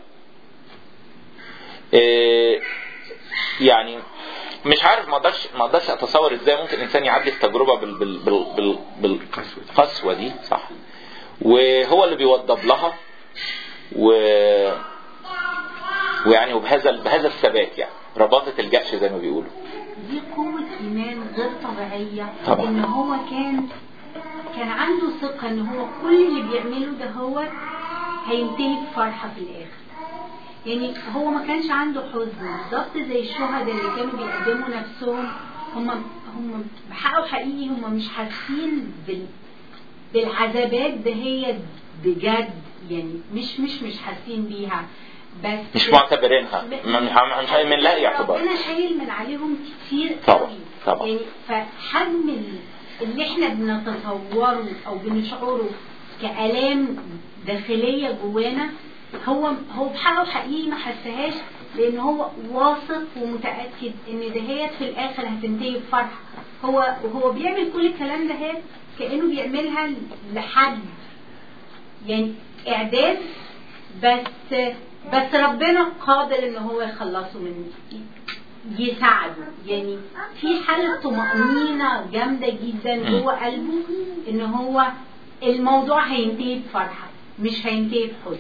إيه يعني مش عارف ما اقدرش ما اقدرش اتصور ازاي ممكن انسان يعدي التجربه بال بال بال بال بالقسوه دي صح وهو اللي بيوضب لها و ويعني وبهذا بهذا الثبات يعني رباطه الجأش زي ما بيقولوا دي قوة إيمان غير طبيعية طبعا. إن هو كان كان عنده ثقة إن هو كل اللي بيعمله ده هو هينتهي بفرحة في الآخر يعني هو ما كانش عنده حزن بالظبط زي الشهداء اللي كانوا بيقدموا نفسهم هم هم بحقه حقيقي هم مش حاسين بال بالعذابات ده هي بجد يعني مش مش مش حاسين بيها بس مش معتبرينها ما- مش مش من لا اعتبار ربنا شايل من عليهم كتير طبعا، قوي. طبعا. يعني فحجم ال- اللي احنا بنتصوره او بنشعره كآلام داخلية جوانا هو هو بحقه حقيقي ما حسهاش لان هو واثق ومتاكد ان دهيت في الاخر هتنتهي بفرحه هو وهو بيعمل كل الكلام دهيت كانه بيعملها لحد يعني اعداد بس بس ربنا قادر ان هو يخلصه من يساعده يعني في حالة طمأنينة جامدة جدا جوه قلبه ان هو الموضوع هينتهي بفرحة مش هينتهي بحزن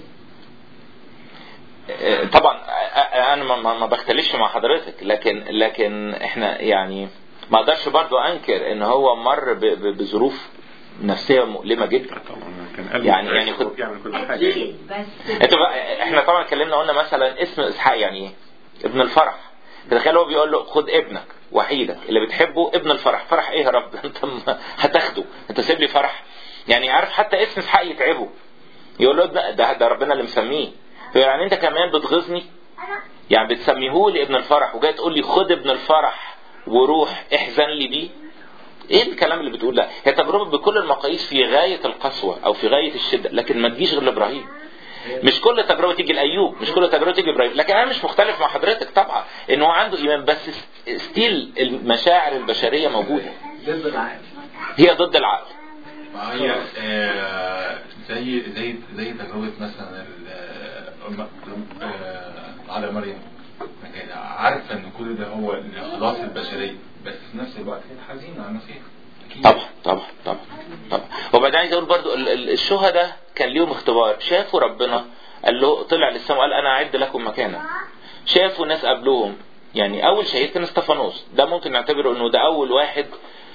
آه، طبعا آه، انا ما- ما ما بختلفش مع حضرتك لكن لكن احنا يعني ما اقدرش برضو انكر ان هو مر ب- ب- بظروف نفسيه مؤلمه جدا كان قلبه يعني فريش يعني كنت وبيعمل كل حاجه اكيد بس انت بقى احنا طبعا اتكلمنا قلنا مثلا اسم اسحاق يعني ايه؟ ابن الفرح تخيل هو بيقول له خد ابنك وحيدك اللي بتحبه ابن الفرح فرح ايه يا رب انت ما- هتاخده انت سيب لي فرح يعني عارف حتى اسم اسحاق يتعبه يقول له ابن ده, ده ربنا اللي مسميه يعني انت كمان بتغيظني يعني بتسميهولي ابن الفرح وجاي تقول لي خد ابن الفرح وروح احزن لي بيه ايه الكلام اللي بتقول ده هي تجربه بكل المقاييس في غايه القسوه او في غايه الشده لكن ما تجيش غير لابراهيم مش كل تجربه تيجي لايوب مش كل تجربه تيجي لابراهيم لكن انا مش مختلف مع حضرتك طبعا ان هو عنده ايمان بس ستيل المشاعر البشريه موجوده ضد العقل هي ضد العقل ما هي آه، زي زي زي تجربة مثلا ال- آه، أم- آه، على مريم ما كان عارفة ان كل ده هو لخلاص البشرية بس في نفس الوقت كانت حزينة على المسيح أكيد. طبعا طبعا طبعا طبعا وبعدين عايز اقول برضو ال- ال- الشهداء كان ليهم اختبار شافوا ربنا قال له طلع للسماء قال انا اعد لكم مكانا شافوا ناس قبلهم يعني اول شهيد كان استفانوس ده ممكن نعتبره انه ده اول واحد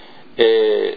آه،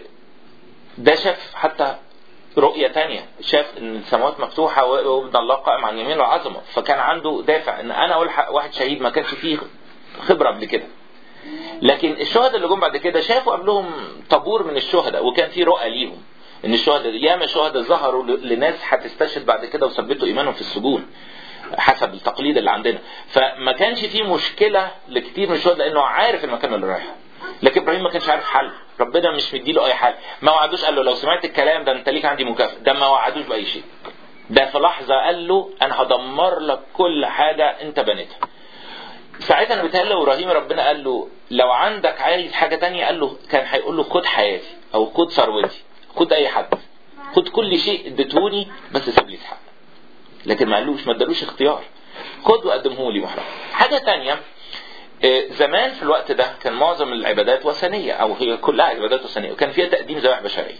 ده شاف حتى رؤية تانية شاف ان السماوات مفتوحة وابن الله قائم عن يمين العظمة فكان عنده دافع ان انا اول ح- واحد شهيد ما كانش فيه خبرة قبل كده لكن الشهداء اللي جم بعد كده شافوا قبلهم طابور من الشهداء وكان في رؤى ليهم ان الشهداء ياما شهداء ظهروا ل- لناس هتستشهد بعد كده وثبتوا ايمانهم في السجون حسب التقليد اللي عندنا فما كانش في مشكله لكتير من الشهداء لانه عارف المكان اللي رايحه لكن ابراهيم ما كانش عارف حل ربنا مش مديله اي حل ما وعدوش قال له لو سمعت الكلام ده انت ليك عندي مكافاه ده ما وعدوش باي شيء ده في لحظه قال له انا هدمر لك كل حاجه انت بنيتها ساعتها انا بيتهيألي لو ابراهيم ربنا قال له لو عندك عايز حاجه تانية قال له كان هيقول له خد حياتي او خد ثروتي خد اي حد خد كل شيء اديتهوني بس سيب لي اسحاق لكن ما قالوش ما ادالوش اختيار خد وقدمه لي محرم حاجه تانية آه، زمان في الوقت ده كان معظم العبادات وثنيه او هي كلها عبادات وثنيه وكان فيها تقديم ذبائح بشريه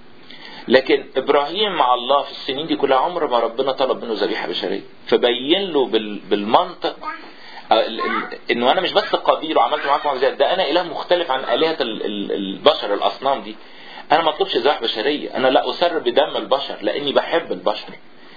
لكن ابراهيم مع الله في السنين دي كلها عمر ما ربنا طلب منه ذبيحه بشريه فبين له بال- بالمنطق ال- ال- انه انا مش بس قدير وعملت معاكم معجزات ده انا اله مختلف عن الهه ال- ال- البشر الاصنام دي انا ما اطلبش ذبائح بشريه انا لا اسر بدم البشر لاني بحب البشر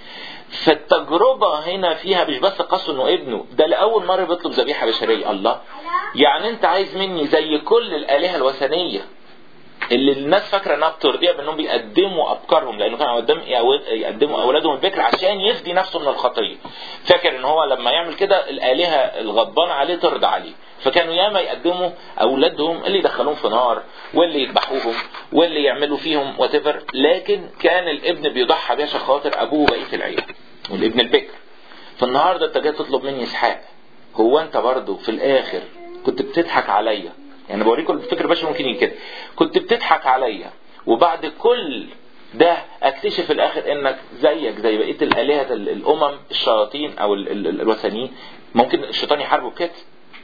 فالتجربة هنا فيها مش بس قصه انه ابنه ده لأول مرة بيطلب ذبيحة بشرية الله يعني انت عايز مني زي كل الآلهة الوثنية اللي الناس فاكره انها بترضيها بانهم بيقدموا ابكارهم لانه كانوا يقدم يقدموا اولادهم البكر عشان يفدي نفسه من الخطيه. فاكر ان هو لما يعمل كده الالهه الغضبانه عليه ترضى عليه. فكانوا ياما يقدموا اولادهم اللي يدخلوهم في نار واللي يذبحوهم واللي يعملوا فيهم وات لكن كان الابن بيضحى بيه عشان خاطر ابوه وبقيه العيله والابن البكر. فالنهارده انت جاي تطلب مني اسحاق هو انت برضه في الاخر كنت بتضحك عليا يعني بوريكم الفكر البشري ممكن يجي كده كنت بتضحك عليا وبعد كل ده اكتشف في الاخر انك زيك زي بقيه الالهه ال- الامم الشياطين او ال- ال- الوثنيين ممكن الشيطان يحاربه بكده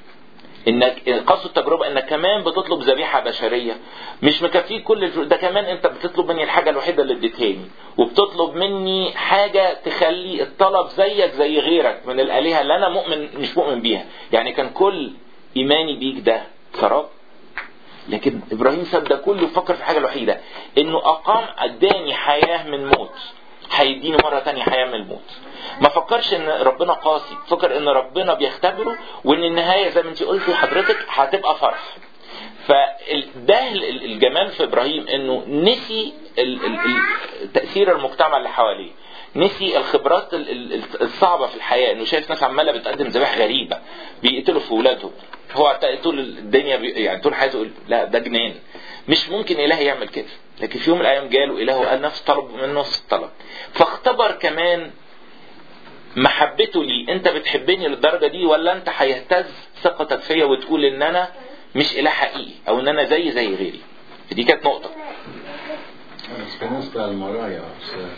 انك قصد التجربه انك كمان بتطلب ذبيحه بشريه مش مكفيك كل الفلوس ده كمان انت بتطلب مني الحاجه الوحيده اللي اديتهاني وبتطلب مني حاجه تخلي الطلب زيك زي غيرك من الالهه اللي انا مؤمن مش مؤمن بيها يعني كان كل ايماني بيك ده سراب لكن ابراهيم ساب ده كله وفكر في الحاجه الوحيده انه اقام اداني حياه من موت هيديني مره تانية حياه من الموت ما فكرش ان ربنا قاسي فكر ان ربنا بيختبره وان النهايه زي ما انت قلتي حضرتك هتبقى فرح فده الجمال في ابراهيم انه نسي ال- ال- ال- تاثير المجتمع اللي حواليه نسي الخبرات ال- ال- الصعبه في الحياه انه شايف ناس عماله بتقدم ذبائح غريبه بيقتلوا في اولادهم هو طول الدنيا بي يعني طول حياته يقول لا ده جنان مش ممكن اله يعمل كده لكن في يوم من الايام جاله اله وقال نفس طلب منه نفس الطلب فاختبر كمان محبته لي انت بتحبني للدرجه دي ولا انت هيهتز ثقتك فيا وتقول ان انا مش اله حقيقي او ان انا زي زي غيري فدي كانت نقطه بس بالنسبة للمرايا أستاذ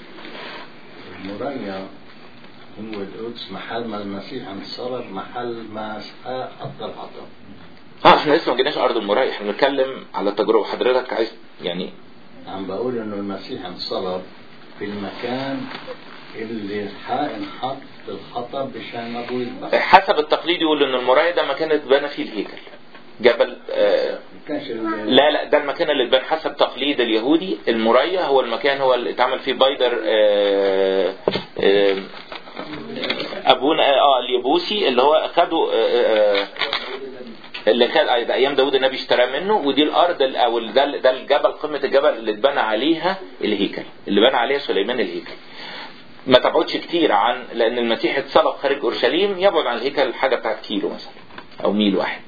المرايا هو القدس محل ما المسيح انتصر محل ما اسحاق حط الحطب اه احنا لسه ما جيناش ارض المرايه احنا بنتكلم على التجربه حضرتك عايز يعني عم بقول انه المسيح انصلب في المكان اللي الحق انحط الحطب مشان ابوه يذبح حسب التقليد يقول ان المرايه ده مكان اتبنى فيه الهيكل جبل آه ما كانش ال- لا لا ده المكان اللي اتبنى حسب تقليد اليهودي المرايه هو المكان هو اللي اتعمل فيه بايدر آه آه ابونا اه اليبوسي اللي هو خدوا آه آه اللي كان ده ايام داوود النبي اشتراه منه ودي الارض ال- او ال- ده ده الجبل قمه الجبل اللي اتبنى عليها الهيكل اللي بنى عليها سليمان الهيكل ما تبعدش كتير عن لان المسيح اتصلب خارج اورشليم يبعد عن الهيكل حاجه بتاعت كيلو مثلا او ميل واحد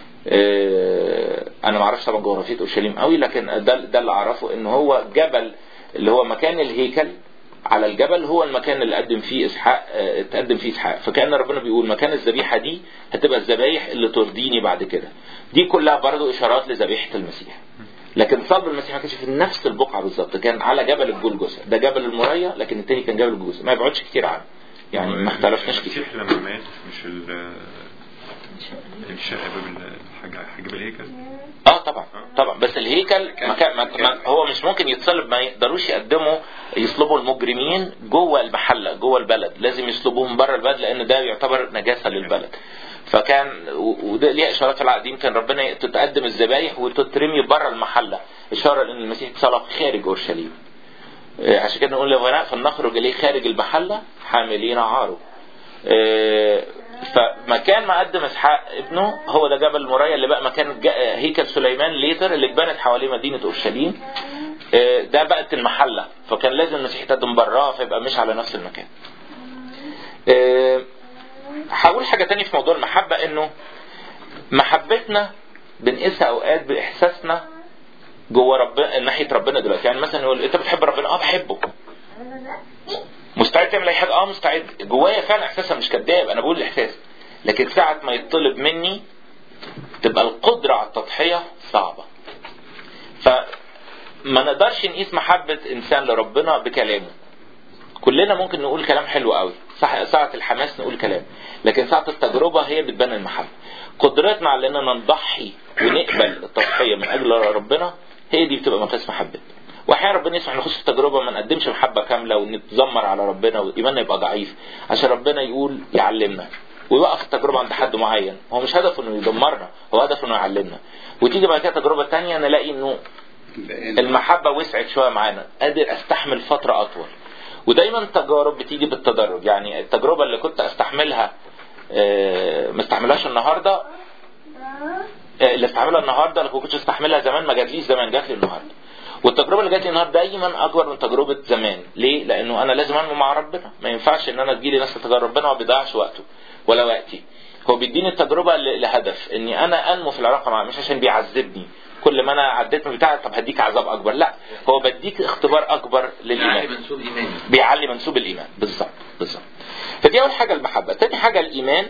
آه، انا ما اعرفش طبعا جغرافيه اورشليم قوي لكن ده ده اللي اعرفه ان هو جبل اللي هو مكان الهيكل على الجبل هو المكان اللي قدم فيه اسحاق آه، اتقدم فيه اسحاق فكان ربنا بيقول مكان الذبيحه دي هتبقى الذبايح اللي ترضيني بعد كده دي كلها برضه اشارات لذبيحه المسيح لكن صلب المسيح ما كانش في نفس البقعه بالظبط كان على جبل الجلجثه ده جبل المريا لكن التاني كان جبل الجلجثه ما يبعدش كتير عنه يعني ما اختلفناش كتير المسيح لما مات مش ال الشقة حاجة حاجة بالهيكل اه طبعا طبعا بس الهيكل ما كان ما ما هو مش ممكن يتصلب ما يقدروش يقدموا يصلبوا المجرمين جوه المحله جوه البلد لازم يصلبوهم بره البلد لان ده يعتبر نجاسه للبلد فكان و- وده ليه اشارات في العهد القديم كان ربنا تتقدم الذبايح وتترمي بره المحله اشاره لان المسيح اتصلب خارج اورشليم آه، عشان كده نقول لغناء فلنخرج اليه خارج المحله حاملين عاره آه، فمكان ما قدم اسحاق ابنه هو ده جبل المرايا اللي بقى مكان ج- هيكل سليمان ليتر اللي اتبنت حواليه مدينه اورشليم آه، ده بقت المحله فكان لازم المسيح يتقدم براها فيبقى مش على نفس المكان آه، هقول حاجه تانية في موضوع المحبه انه محبتنا بنقيسها اوقات باحساسنا جوه ربنا ناحيه ربنا دلوقتي يعني مثلا يقول انت بتحب ربنا اه بحبه مستعد تعمل اي حاجه اه مستعد جوايا فعلا احساسها مش كذاب انا بقول الاحساس لكن ساعه ما يطلب مني تبقى القدره على التضحيه صعبه فما نقدرش نقيس محبه انسان لربنا بكلامه كلنا ممكن نقول كلام حلو قوي صح ساعة الحماس نقول كلام لكن ساعة التجربة هي بتبان المحبة قدرتنا على اننا نضحي ونقبل التضحية من اجل ربنا هي دي بتبقى مقياس محبتنا واحيانا ربنا يسمح نخش في تجربه ما نقدمش محبه كامله ونتذمر على ربنا وايماننا يبقى ضعيف عشان ربنا يقول يعلمنا ويوقف التجربه عند حد معين هو مش هدفه انه يدمرنا هو هدفه انه يعلمنا وتيجي بعد كده تجربه تانية نلاقي انه المحبه وسعت شويه معانا قادر استحمل فتره اطول ودايما التجارب بتيجي بالتدرج يعني التجربه اللي كنت استحملها آه، ما استحملهاش النهارده آه، اللي استحملها النهارده اللي ما كنتش استحملها زمان ما جاتليش زمان جات لي النهارده والتجربه اللي جات لي النهارده دايما اكبر من تجربه زمان ليه لانه انا لازم انمو مع ربنا ما ينفعش ان انا تجيلي ناس تجرب ربنا وما بيضيعش وقته ولا وقتي هو بيديني التجربه ل- لهدف اني انا انمو في العلاقه معاه مش عشان بيعذبني كل ما انا عديت من بتاع طب هديك عذاب اكبر لا هو بديك اختبار اكبر للايمان يعني منسوب ايماني بيعلي منسوب الايمان بالظبط بالظبط فدي اول حاجه المحبه تاني حاجه الايمان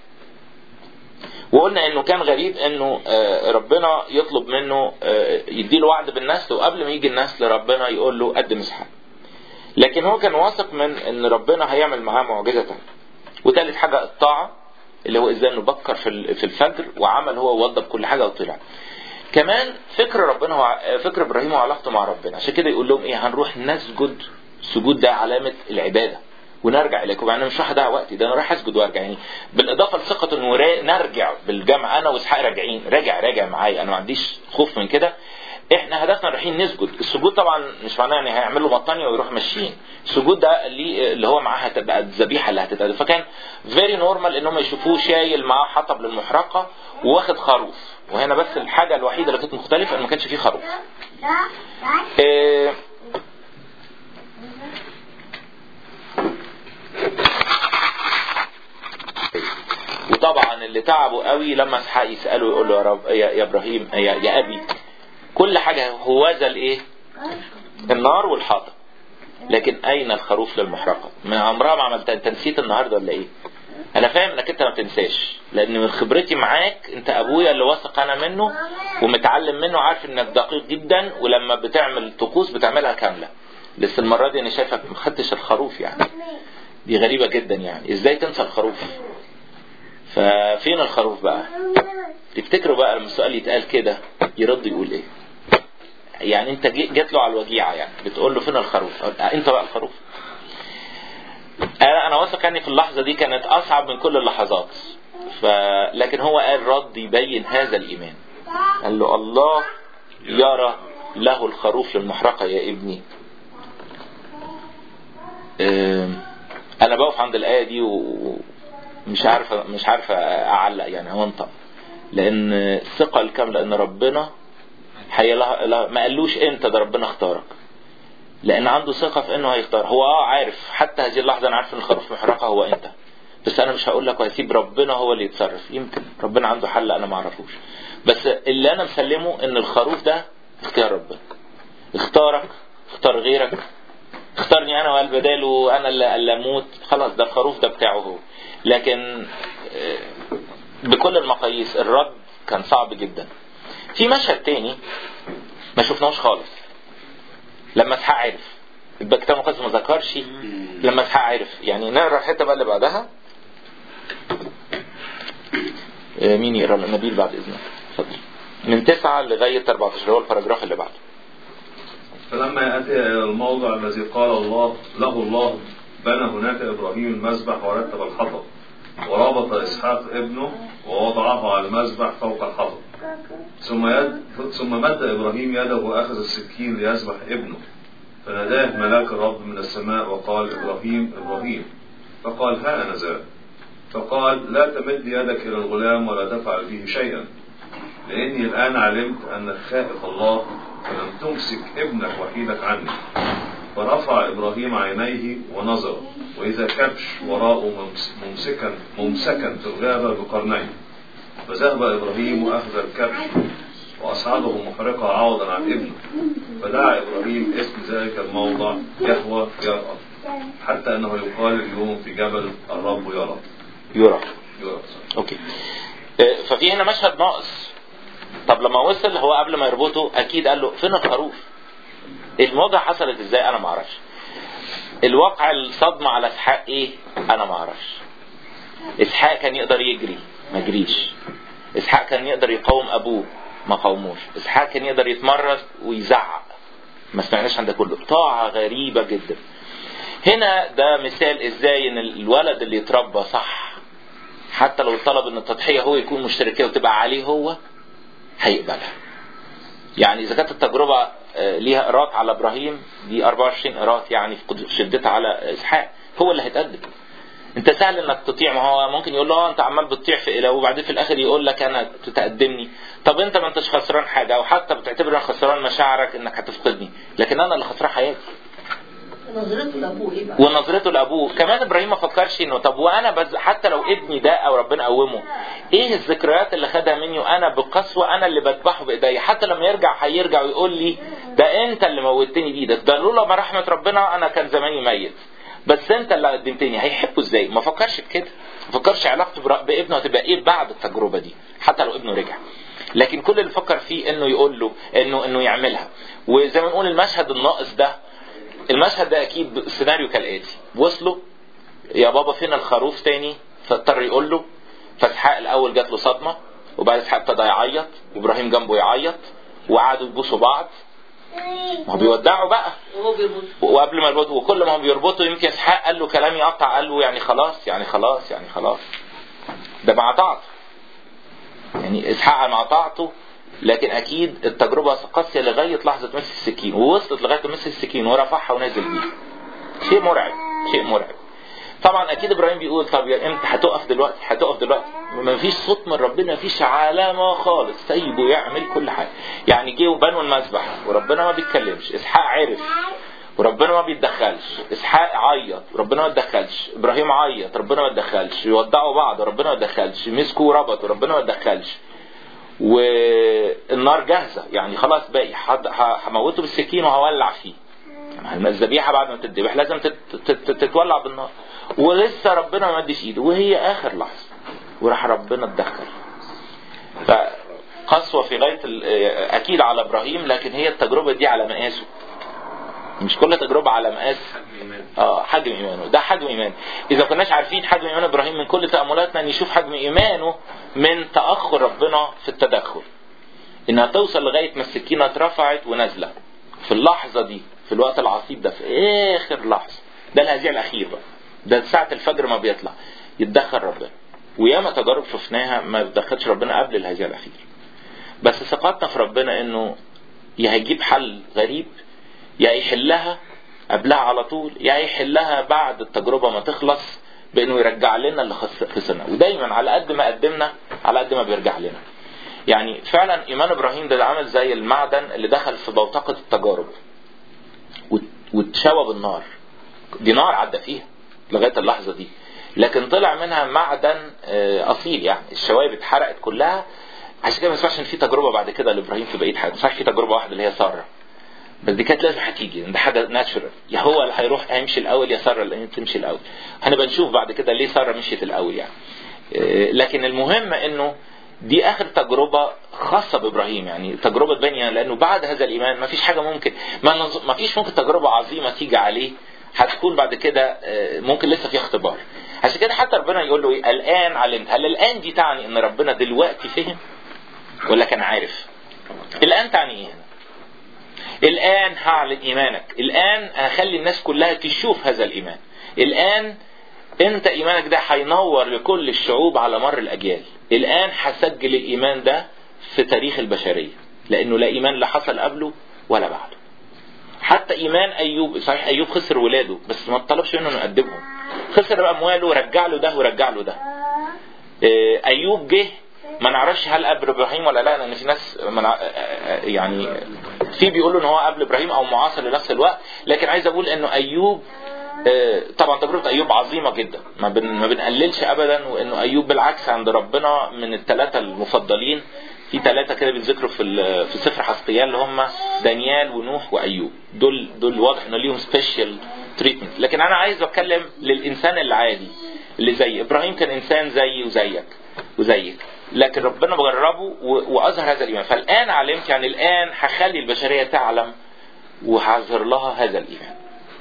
وقلنا انه كان غريب انه آه، ربنا يطلب منه آه، يديله وعد بالنسل وقبل ما يجي النسل ربنا يقول له قدم اسحاق لكن هو كان واثق من ان ربنا هيعمل معاه معجزه تانية وتالت حاجه الطاعه اللي هو ازاي انه بكر في ال- في الفجر وعمل هو ووضب كل حاجه وطلع كمان فكر ربنا هو فكر ابراهيم وعلاقته مع ربنا عشان كده يقول لهم ايه هنروح نسجد السجود ده علامه العباده ونرجع اليكم يعني مش راح اضيع وقتي ده انا رايح اسجد وارجع يعني بالاضافه لثقه انه را- نرجع بالجمع انا واسحاق راجعين راجع راجع معايا انا ما عنديش خوف من كده احنا هدفنا رايحين نسجد السجود طبعا مش معناه ان هيعملوا مطانيه ويروحوا ماشيين السجود ده اللي اللي هو معاه هتبقى الذبيحه اللي هتتقدم فكان فيري نورمال ان هم يشوفوه شايل معاه حطب للمحرقه واخد خروف وهنا بس الحاجه الوحيده اللي كانت مختلفه ان ما كانش فيه خروف إيه وطبعا اللي تعبوا قوي لما اسحاق يساله يقول له يا رب يا, يا ابراهيم يا, يا ابي كل حاجه هوذا الايه النار والحاطب لكن اين الخروف للمحرقه ما عمرها ما عملتها انت نسيت النهارده ولا ايه انا فاهم انك انت ما تنساش لان من خبرتي معاك انت ابويا اللي واثق انا منه ومتعلم منه عارف انك دقيق جدا ولما بتعمل طقوس بتعملها كامله بس المره دي انا شايفك ما خدتش الخروف يعني دي غريبه جدا يعني ازاي تنسى الخروف ففين الخروف بقى تفتكروا بقى لما السؤال يتقال كده يرد يقول ايه يعني انت جي- جات له على الوجيعه يعني بتقول له فين الخروف أقول- انت بقى الخروف انا انا واثق اني في اللحظه دي كانت اصعب من كل اللحظات ف... لكن هو قال رد يبين هذا الايمان قال له الله يرى له الخروف للمحرقه يا ابني آم، انا بقف عند الايه دي ومش عارف مش عارف اعلق يعني هو انطق لان الثقه الكامله ان ربنا هي لها لها- ما قالوش انت ده ربنا اختارك لان عنده ثقه في انه هيختار هو اه عارف حتى هذه اللحظه انا عارف ان الخروف محرقه هو انت بس انا مش هقول لك وهسيب ربنا هو اللي يتصرف يمكن ربنا عنده حل انا ما اعرفوش بس اللي انا مسلمه ان الخروف ده اختيار ربنا اختارك اختار غيرك اختارني انا وقال بداله انا اللي اللي اموت خلاص ده الخروف ده بتاعه هو لكن آه، بكل المقاييس الرد كان صعب جدا في مشهد تاني ما شفناهوش خالص لما اسحاق عرف يبقى الكتاب المقدس ما ذكرش لما اسحاق عرف يعني نقرا الحته بقى اللي بعدها آه، مين يقرا لنا نبيل بعد اذنك اتفضل من تسعة لغاية 14 هو الباراجراف اللي بعده فلما يأتي إلى الموضع الذي قال الله له الله بنى هناك إبراهيم المذبح ورتب الحطب وربط إسحاق ابنه ووضعه على المذبح فوق الحطب ثم يد ثم مد إبراهيم يده وأخذ السكين ليذبح ابنه فناداه ملاك الرب من السماء وقال إبراهيم إبراهيم فقال ها أنا ذا فقال لا تمد يدك إلى الغلام ولا تفعل به شيئا لأني الآن علمت أنك خائف الله فلم تمسك ابنك وحيدك عني فرفع إبراهيم عينيه ونظر وإذا كبش وراءه ممس- ممسكا ممسكا في الغابة بقرنيه فذهب إبراهيم وأخذ الكبش وأصعده محرقة عوضا عن ابنه فدعا إبراهيم اسم ذلك الموضع يهوى يرأى حتى أنه يقال اليوم في جبل الرب يرى يرى يرى اوكي آه، ففي هنا مشهد ناقص طب لما وصل هو قبل ما يربطه اكيد قال له فين الخروف الموجة حصلت ازاي انا ما اعرفش الواقع الصدمة على اسحاق ايه انا ما اعرفش اسحاق كان يقدر يجري ما جريش اسحاق كان يقدر يقاوم ابوه ما قاوموش اسحاق كان يقدر يتمرد ويزعق ما سمعناش عن ده كله طاعة غريبة جدا هنا ده مثال ازاي ان الولد اللي يتربى صح حتى لو طلب ان التضحيه هو يكون مشتركيه وتبقى عليه هو هيقبلها يعني اذا كانت التجربه آه، ليها قراط على ابراهيم دي 24 قراط يعني في قد- شدتها على اسحاق هو اللي هيتقدم انت سهل انك تطيع ما هو ممكن يقول له اه انت عمال بتطيع في اله وبعدين في الاخر يقول لك انا تتقدمني طب انت ما انتش خسران حاجه او حتى بتعتبر انك خسران مشاعرك انك هتفقدني لكن انا اللي خسران حياتي نظرته لابوه ايه بقى؟ ونظرته لابوه كمان ابراهيم ما فكرش انه طب وانا بز... حتى لو ابني ده او ربنا قومه ايه الذكريات اللي خدها مني وانا بقسوه انا اللي بذبحه بايديا حتى لما يرجع هيرجع ويقول لي ده انت اللي موتني بيه ده ده لولا ما رحمه ربنا انا كان زماني ميت بس انت اللي قدمتني هيحبه ازاي ما فكرش بكده ما فكرش علاقته بر- بابنه هتبقى ايه بعد التجربه دي حتى لو ابنه رجع لكن كل اللي فكر فيه انه يقول له انه انه يعملها وزي ما نقول المشهد الناقص ده المشهد ده اكيد السيناريو كالاتي وصلوا يا بابا فين الخروف تاني فاضطر يقول له فاسحاق الاول جات له صدمه وبعد اسحاق ابتدى يعيط وابراهيم جنبه يعيط وقعدوا يبوسوا بعض ما هو بيودعوا بقى وهو بيربط وقبل ما يربطوا وكل ما هم بيربطوا يمكن اسحاق قال له كلام يقطع قال له يعني خلاص يعني خلاص يعني خلاص ده مع طاعته يعني اسحاق مع طاعته لكن اكيد التجربه قاسيه لغايه لحظه مس السكين ووصلت لغايه مس السكين ورفعها ونازل بيها شيء مرعب شيء مرعب طبعا اكيد ابراهيم بيقول طب يا امتى هتقف دلوقتي هتقف دلوقتي ما فيش صوت من ربنا ما فيش علامه خالص سايبه يعمل كل حاجه يعني جه وبنوا المذبح وربنا ما بيتكلمش اسحاق عرف وربنا ما بيتدخلش اسحاق عيط وربنا ما اتدخلش ابراهيم عيط ربنا ما اتدخلش يودعوا بعض وربنا ما اتدخلش مسكوا وربطوا ربنا ما اتدخلش والنار جاهزه يعني خلاص باقي حد- ه- هموته بالسكين وهولع فيه يعني الذبيحه بعد ما تتذبح لازم تت- تت- تتولع بالنار ولسه ربنا ما مدش ايده وهي اخر لحظه وراح ربنا اتدخل فقسوه في غايه ال- اكيد على ابراهيم لكن هي التجربه دي على مقاسه مش كل تجربه على مقاس اه حجم ايمانه ده حجم ايمان اذا كناش عارفين حجم ايمان ابراهيم من كل تاملاتنا نشوف حجم ايمانه من تاخر ربنا في التدخل انها توصل لغايه ما السكينه اترفعت ونازله في اللحظه دي في الوقت العصيب ده في اخر لحظه ده الهزيع الاخير بقى ده ساعه الفجر ما بيطلع يتدخل ربنا وياما تجارب شفناها ما بيتدخلش ربنا قبل الهزيع الاخير بس ثقتنا في ربنا انه يا هيجيب حل غريب يا يحلها قبلها على طول يا يحلها بعد التجربه ما تخلص بانه يرجع لنا اللي خس- خسرنا ودايما على قد ما قدمنا على قد ما بيرجع لنا يعني فعلا ايمان ابراهيم ده عامل زي المعدن اللي دخل في بوتقه التجارب وات- واتشوى بالنار دي نار عدى فيها لغايه اللحظه دي لكن طلع منها معدن آه، اصيل يعني الشوايب اتحرقت كلها عشان كده ما ينفعش ان في تجربه بعد كده لابراهيم في بقيه حياته ما ينفعش في تجربه واحده اللي هي ساره بس دي كانت لازم هتيجي ده حاجه ناتشورال يا هو اللي هيروح هيمشي الاول يا ساره اللي تمشي الاول هنبقى نشوف بعد كده ليه ساره مشيت الاول يعني آه، لكن المهم انه دي اخر تجربه خاصه بابراهيم يعني تجربه بنيه لانه بعد هذا الايمان ما فيش حاجه ممكن ما, نظ... ما فيش ممكن تجربه عظيمه تيجي عليه هتكون بعد كده آه، ممكن لسه في اختبار عشان كده حتى ربنا يقول له ايه الان علمت هل الان دي تعني ان ربنا دلوقتي فهم ولا كان عارف الان تعني ايه هنا الآن هعلن إيمانك الآن هخلي الناس كلها تشوف هذا الإيمان الآن أنت إيمانك ده هينور لكل الشعوب على مر الأجيال الآن هسجل الإيمان ده في تاريخ البشرية لأنه لا إيمان لا حصل قبله ولا بعده حتى إيمان أيوب صحيح أيوب خسر ولاده بس ما طلبش منه إنه يقدمهم خسر أمواله ورجع له ده ورجع له ده آه، أيوب جه ما نعرفش هل قبل ابراهيم ولا لا لان في ناس منع... يعني في بيقولوا ان هو قبل ابراهيم او معاصر لنفس الوقت لكن عايز اقول انه ايوب آه، طبعا تجربه ايوب عظيمه جدا ما, بن... ما بنقللش ابدا وانه ايوب بالعكس عند ربنا من الثلاثه المفضلين في ثلاثه كده بيتذكروا في ال... في سفر حسقيال اللي هم دانيال ونوح وايوب دول دول واضح ان ليهم سبيشال تريتمنت لكن انا عايز اتكلم للانسان العادي اللي زي ابراهيم كان انسان زيي وزيك وزيك لكن ربنا جربه و- واظهر هذا الايمان فالان علمت يعني الان هخلي البشريه تعلم وهظهر لها هذا الايمان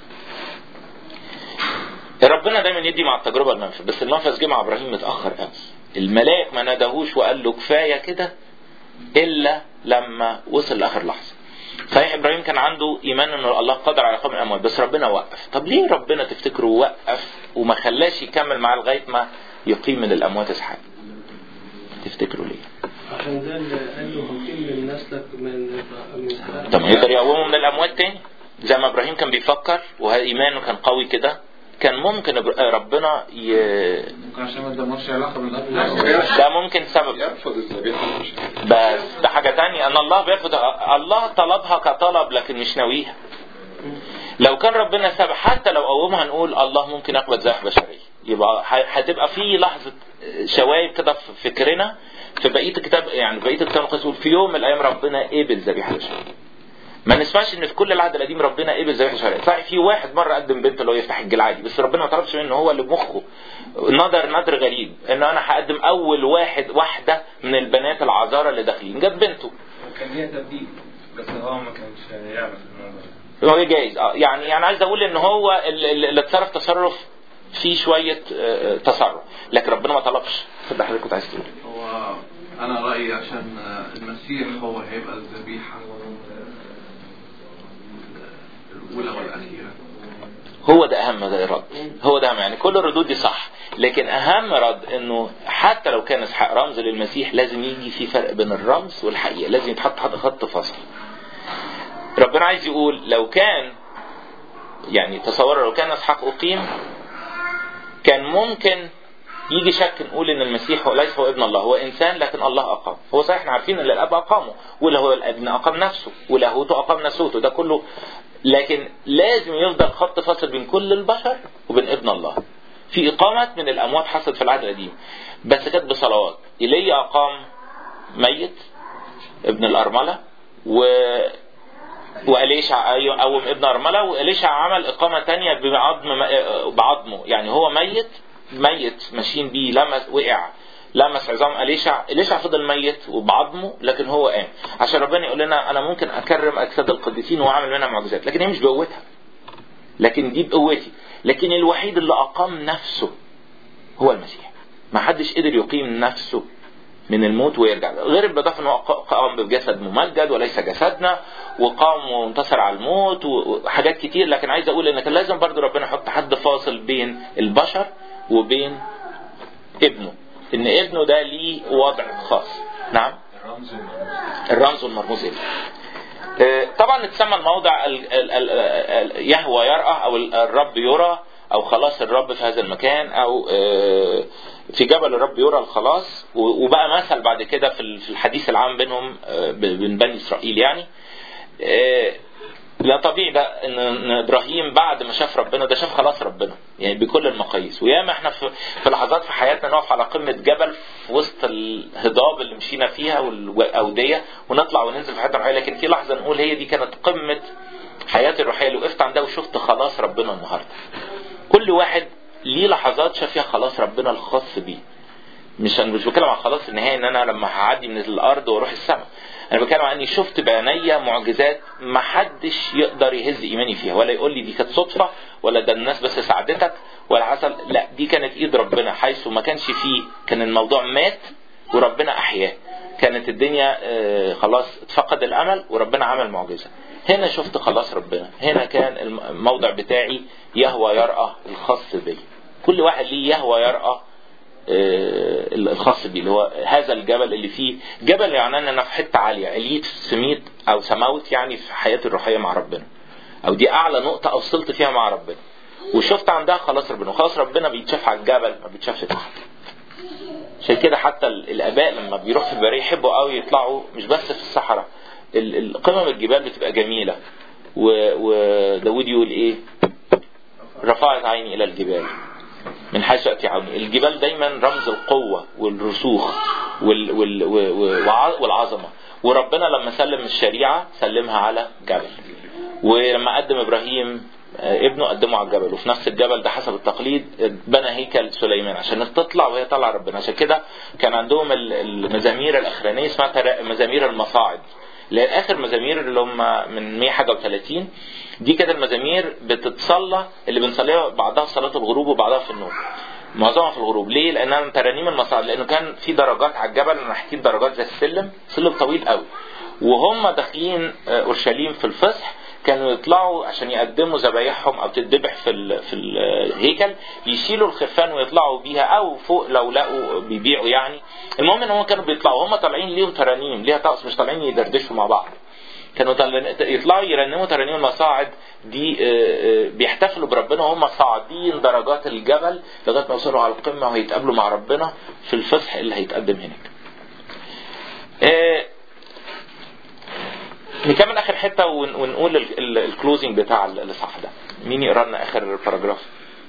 ربنا دايما يدي مع التجربه المنفذ بس المنفذ جه مع ابراهيم متاخر قوي الملاك ما ناداهوش وقال له كفايه كده الا لما وصل لاخر لحظه صحيح ابراهيم كان عنده ايمان ان الله قادر على قوم الاموات بس ربنا وقف طب ليه ربنا تفتكروا وقف وما خلاش يكمل معاه لغايه ما يقيم من الاموات اسحاق تفتكروا ليه عشان ده اللي قال له هقيم من نسلك من من طب ما يقدر يقومه من الاموات تاني زي ما ابراهيم كان بيفكر وايمانه كان قوي كده كان ممكن إبر- ربنا ي... ممكن عشان ما تدمرش علاقه بالاب ده ممكن سبب يرفض الذبيحه بس ده حاجة تانية ان الله بيرفض الله طلبها كطلب لكن مش ناويها لو كان ربنا ساب حتى لو قومها نقول الله ممكن يقبل ذبح بشرية يبقى ه- هتبقى في لحظة شوايب كده في فكرنا في بقية الكتاب يعني بقية الكتاب المقدس يقول في يوم من الايام ربنا قبل ذبيحة بشرية ما نسمعش ان في كل العهد القديم ربنا قبل ذبيحه شرعيه صحيح في واحد مره قدم بنت اللي هو يفتح الجيل عادي بس ربنا ما طلبش منه هو اللي بمخه نظر نظر غريب ان انا هقدم اول واحد واحده من البنات العذارى اللي داخلين جت بنته كان ليها تبديل بس هو ما كانش يعمل الموضوع ده. هو جايز اه يعني يعني عايز اقول ان هو اللي اللي اتصرف تصرف فيه شويه آه، تصرف لكن ربنا ما طلبش ده حضرتك كنت عايز تقول هو انا رايي عشان المسيح هو هيبقى الذبيحه الاولى والاخيره هو ده اهم ده رد هو ده أهم. يعني كل الردود دي صح لكن اهم رد انه حتى لو كان اسحاق رمز للمسيح لازم يجي في فرق بين الرمز والحقيقه لازم يتحط حط خط فاصل ربنا عايز يقول لو كان يعني تصور لو كان اسحاق اقيم كان ممكن يجي شك نقول ان المسيح هو ليس هو ابن الله هو انسان لكن الله اقام هو صحيح احنا عارفين ان الاب اقامه ولا هو الابن اقام نفسه ولاهوته اقام ناسوته ده كله لكن لازم يفضل خط فاصل بين كل البشر وبين ابن الله في اقامه من الاموات حصلت في العهد القديم بس كانت بصلوات ايليا اقام ميت ابن الارمله و وأليشع أيوة قوم ابن أرملة وأليشع عمل إقامة تانية بعظم بعظمه يعني هو ميت ميت ماشيين بيه لمس وقع لمس عظام أليشع أليشع فضل ميت وبعظمه لكن هو قام عشان ربنا يقول لنا أنا ممكن أكرم أجساد القديسين وأعمل منها معجزات لكن هي مش بقوتها لكن دي بقوتي لكن الوحيد اللي أقام نفسه هو المسيح ما حدش قدر يقيم نفسه من الموت ويرجع غير بالاضافه انه قام بجسد ممجد وليس جسدنا وقام وانتصر على الموت وحاجات كتير لكن عايز اقول ان كان لازم برضو ربنا يحط حد فاصل بين البشر وبين ابنه ان ابنه ده ليه وضع خاص نعم الرمز الرمز والمرموز ابنه آه، طبعا اتسمى الموضع ال- ال- ال- ال- يهوى يرأى او ال- الرب يرى او خلاص الرب في هذا المكان او آه، في جبل الرب يرى الخلاص و- وبقى مثل بعد كده في ال- في الحديث العام بينهم آه، ب- بين بني اسرائيل يعني آه، لا طبيعي ده ان إن ابراهيم بعد ما شاف ربنا ده شاف خلاص ربنا يعني بكل المقاييس وياما احنا في, في لحظات في حياتنا نقف على قمه جبل في وسط الهضاب اللي مشينا فيها والاوديه ونطلع وننزل في حته روحيه لكن في لحظه نقول هي دي كانت قمه حياتي الروحيه اللي وقفت عندها وشفت خلاص ربنا النهارده كل واحد ليه لحظات شاف فيها خلاص ربنا الخاص بيه مش انا مش بتكلم عن خلاص النهائي ان انا لما هعدي من الارض واروح السماء انا بتكلم عن اني شفت بعينيا معجزات ما حدش يقدر يهز ايماني فيها ولا يقول لي دي كانت صدفه ولا ده الناس بس ساعدتك ولا حصل لا دي كانت ايد ربنا حيث ما كانش فيه كان الموضوع مات وربنا احياه كانت الدنيا آه، خلاص اتفقد الامل وربنا عمل معجزه هنا شفت خلاص ربنا هنا كان الموضع بتاعي يهوى يرأى الخاص بي كل واحد ليه يهوى يرأى آه، الخاص بيه اللي هو هذا الجبل اللي فيه جبل يعني ان انا في حته عاليه عليت سميت او سماوت يعني في حياتي الروحيه مع ربنا او دي اعلى نقطه وصلت فيها مع ربنا وشفت عندها خلاص ربنا وخلاص ربنا بيتشاف على الجبل ما بيتشافش تحت عشان كده حتى ال- الاباء لما بيروحوا في البريه يحبوا قوي يطلعوا مش بس في الصحراء ال- ال- قمم الجبال بتبقى جميله و- وداود يقول ايه رفعت عيني الى الجبال من حيث ياتي عوني الجبال دايما رمز القوه والرسوخ وال وال و- وع- والعظمه وربنا لما سلم الشريعه سلمها على جبل ولما قدم ابراهيم آه، ابنه قدمه على الجبل وفي نفس الجبل ده حسب التقليد بنى هيكل سليمان عشان تطلع وهي طالعه ربنا عشان كده كان عندهم ال- المزامير الاخرانيه اسمها ترا- مزامير المصاعد اللي هي اخر مزامير اللي هم من 100 حاجه و30 دي كده المزامير بتتصلى اللي بنصليها بعضها في صلاه الغروب وبعضها في النوم معظمها في الغروب ليه لان ترانيم المصاعد لانه كان في درجات على الجبل انا حكيت درجات زي السلم سلم طويل قوي وهم داخلين آه، اورشليم في الفصح كانوا يطلعوا عشان يقدموا ذبايحهم او تتذبح في ال- في الهيكل يشيلوا الخرفان ويطلعوا بيها او فوق لو لقوا بيبيعوا يعني المهم ان هم كانوا بيطلعوا هم طالعين ليهم ترانيم ليها طقس مش طالعين يدردشوا مع بعض كانوا طالعين- يطلعوا يرنموا ترانيم المصاعد دي آه، آه، بيحتفلوا بربنا وهم صاعدين درجات الجبل لغايه ما يوصلوا على القمه وهيتقابلوا مع ربنا في الفصح اللي هيتقدم هناك. آه، نكمل اخر حته ون- ونقول ال- ال- الكلوزنج بتاع ال- الاصحاح ده. مين يقرا لنا اخر باراجراف؟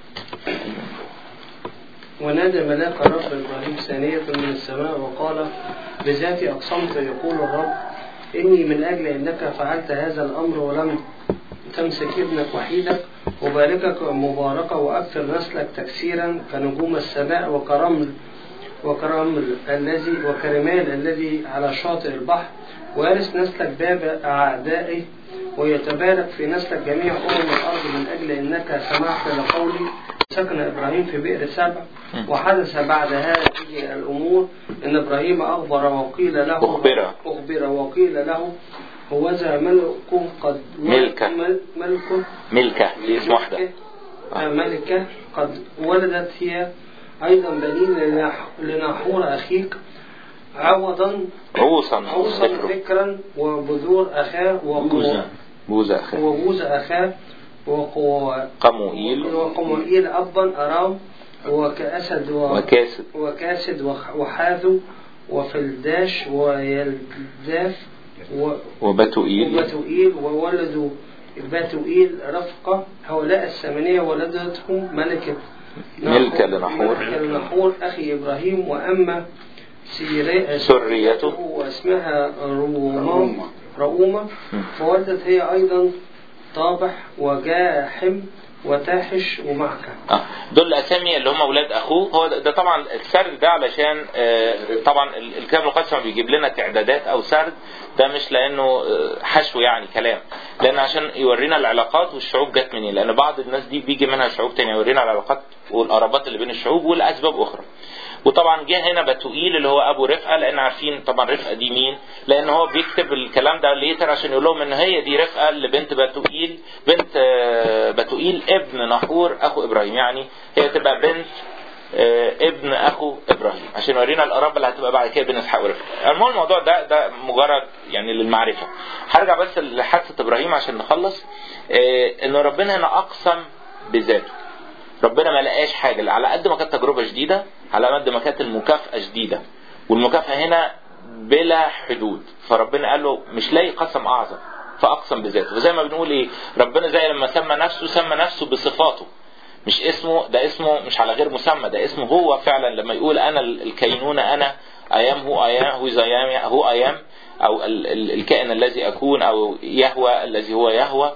ونادى ملاك رب إبراهيم ثانية من السماء وقال بذاتي أقسمت يقول الرب إني من أجل أنك فعلت هذا الأمر ولم تمسك ابنك وحيدك أباركك مباركة وأكثر نسلك تكسيرا كنجوم السماء وكرمل وكرمل الذي وكرمال الذي على شاطئ البحر ويرث نسلك باب أعدائه ويتبارك في نسلك جميع أمم الأرض من أجل أنك سمعت لقولي سكن إبراهيم في بئر سبع وحدث بعد هذه الأمور أن إبراهيم أخبر وقيل له أخبر. أخبر وقيل له هوذا ملك قد ملكة. مل- ملك ملكه دي اسم واحده. آه، ملكة قد ولدت هي أيضا بنين لنح- لنحور أخيك عوضا عوصا عوصا ذكره. ذكرا وبذور أخاه وقو- بوزة بوزة أخي وبوز أخاه وقو- قموئيل وقموئيل أبا أرام وكأسد و... وكاسد وكاسد وخ- وحاذو وفلداش ويلداف و... وبتوئيل وبتوئيل وولدوا بتوئيل رفقة هؤلاء الثمانية ولدتهم ملكة ملكة لنحور. ملكة لنحور أخي إبراهيم وأما سيري- سريته. واسمها روما رؤومة فولدت هي أيضا طابح وجاحم وتاحش ومعكة آه. دول الاسامي اللي هم اولاد اخوه هو ده, ده طبعا السرد ده علشان آه، طبعا ال- الكلام المقدس لما بيجيب لنا تعدادات او سرد ده مش لانه آه، حشو يعني كلام لان عشان يورينا العلاقات والشعوب جت منين لان بعض الناس دي بيجي منها شعوب تانية يورينا العلاقات والقرابات اللي بين الشعوب والاسباب اخرى وطبعا جه هنا بتوئيل اللي هو ابو رفقه لان عارفين طبعا رفقه دي مين لان هو بيكتب الكلام ده ليتر عشان يقول لهم ان هي دي رفقه اللي بنت بتوئيل بنت آه، بتوئيل ابن نحور اخو ابراهيم يعني هي تبقى بنت آه، ابن اخو ابراهيم عشان يورينا القرابه اللي هتبقى بعد كده بين اسحاق ورفقه المهم الموضوع ده ده مجرد يعني للمعرفه هرجع بس لحادثه ابراهيم عشان نخلص آه، ان ربنا هنا اقسم بذاته ربنا ما لقاش حاجه على قد ما كانت تجربه شديده على قد ما كانت المكافاه شديده والمكافاه هنا بلا حدود فربنا قال له مش لاقي قسم اعظم فاقسم بذاته وزي ما بنقول ايه ربنا زي لما سمى نفسه سمى نفسه بصفاته مش اسمه ده اسمه مش على غير مسمى ده اسمه هو فعلا لما يقول انا الكينونه انا ايام هو ايام هو ايام هو ايام او ال- ال- الكائن الذي اكون او يهوى الذي هو يهوى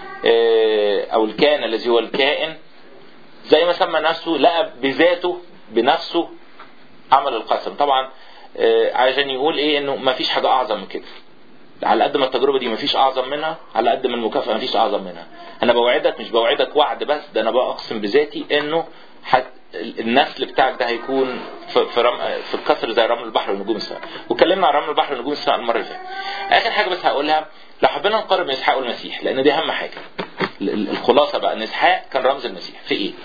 آه، او الكائن الذي هو الكائن زي ما سمى نفسه لقى بذاته بنفسه عمل القسم طبعا آه، عشان يقول ايه انه ما فيش حاجه اعظم من كده على قد ما التجربه دي ما فيش اعظم منها على قد ما المكافاه ما فيش اعظم منها انا بوعدك مش بوعدك وعد بس ده انا بقى اقسم بذاتي انه حت النسل بتاعك ده هيكون في في, رم... في الكسر زي رمل البحر ونجوم السماء واتكلمنا عن رمل البحر ونجوم السماء المره اللي فاتت اخر حاجه بس هقولها لو حبينا نقارن بين اسحاق والمسيح لان دي اهم حاجه ال- ال- الخلاصه بقى ان اسحاق كان رمز المسيح في ايه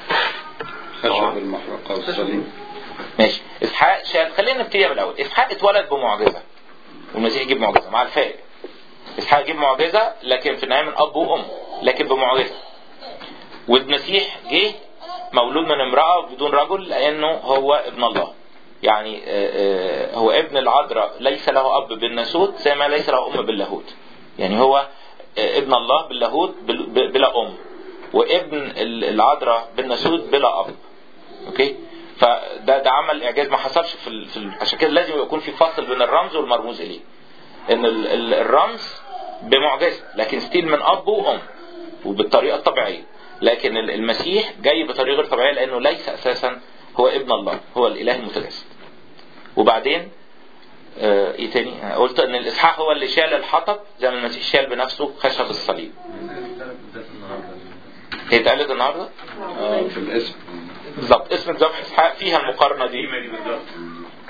خشب المحرقة والصليب ماشي اسحاق شال خلينا نبتدي من الاول اسحاق اتولد بمعجزه والمسيح يجيب معجزه مع الفارق اسحاق يجيب معجزه لكن في النهايه من اب وام لكن بمعجزه والمسيح جه مولود من امراه بدون رجل لانه هو ابن الله يعني آه، آه، هو ابن العذراء ليس له اب بالناسوت زي ما ليس له ام باللاهوت يعني هو آه، ابن الله باللاهوت بل- ب- بلا ام وابن ال- العذراء بالناسوت بلا اب اوكي فده ده عمل اعجاز ما حصلش في, ال... في ال... عشان كده لازم يكون في فصل بين الرمز والمرموز اليه ان ال... ال... الرمز بمعجزه لكن ستيل من اب وام وبالطريقه الطبيعيه لكن ال- المسيح جاي بطريقه غير طبيعيه لانه ليس اساسا هو ابن الله هو الاله المتجسد وبعدين آه ايه تاني أنا قلت ان الاسحاق هو اللي شال الحطب زي ما المسيح شال بنفسه خشب الصليب هي اتقالت النهارده آه في الاسم بالظبط اسم ذبح اسحاق فيها المقارنه دي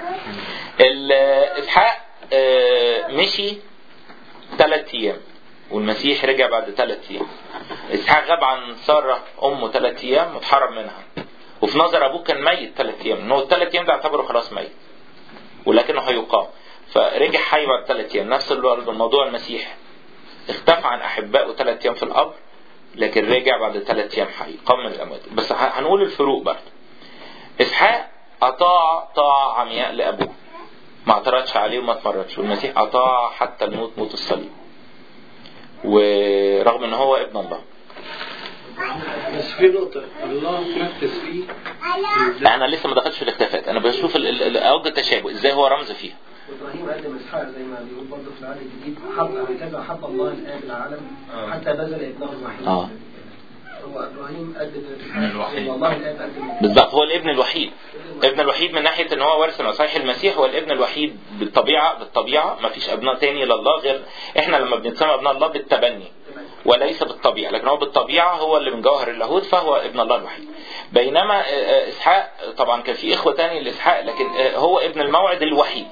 ال- اسحاق آه، مشي ثلاث ايام والمسيح رجع بعد ثلاث ايام اسحاق غاب عن ساره امه ثلاث ايام واتحرم منها وفي نظر ابوه كان ميت ثلاث ايام ان هو الثلاث ايام ده اعتبره خلاص ميت ولكنه هيقام فرجع حي بعد ثلاث ايام نفس الوقت الموضوع المسيح اختفى عن احبائه ثلاث ايام في القبر لكن رجع بعد ثلاث ايام حي قام من الاموات بس ه- هنقول الفروق برضه اسحاق اطاع طاعه عمياء لابوه ما اعترضش عليه وما اتمردش والمسيح اطاع حتى الموت موت الصليب ورغم ان هو ابن الله بس في نقطة الله نفذ فيه انا لسه ما دخلتش في الاختلافات انا بشوف ال- ال- ال- اوجه التشابه ازاي هو رمز فيها ابراهيم قدم اسحاق زي ما بيقول برضه في العهد الجديد حب هكذا حب الله الاب العالم حتى بذل ابنه الوحيد اه هو ابراهيم قدم اسحاق والله الاب قدم بالظبط هو الابن الوحيد الابن الوحيد من ناحيه ان هو وارث نصايح المسيح هو الابن الوحيد بالطبيعه بالطبيعه ما فيش ابناء تاني لله غير احنا لما بنسمى ابناء الله بالتبني وليس بالطبيعه لكن هو بالطبيعه هو اللي من جوهر اللاهوت فهو ابن الله الوحيد بينما آه، آه، اسحاق طبعا كان في اخوه تاني لاسحاق لكن آه، هو ابن الموعد الوحيد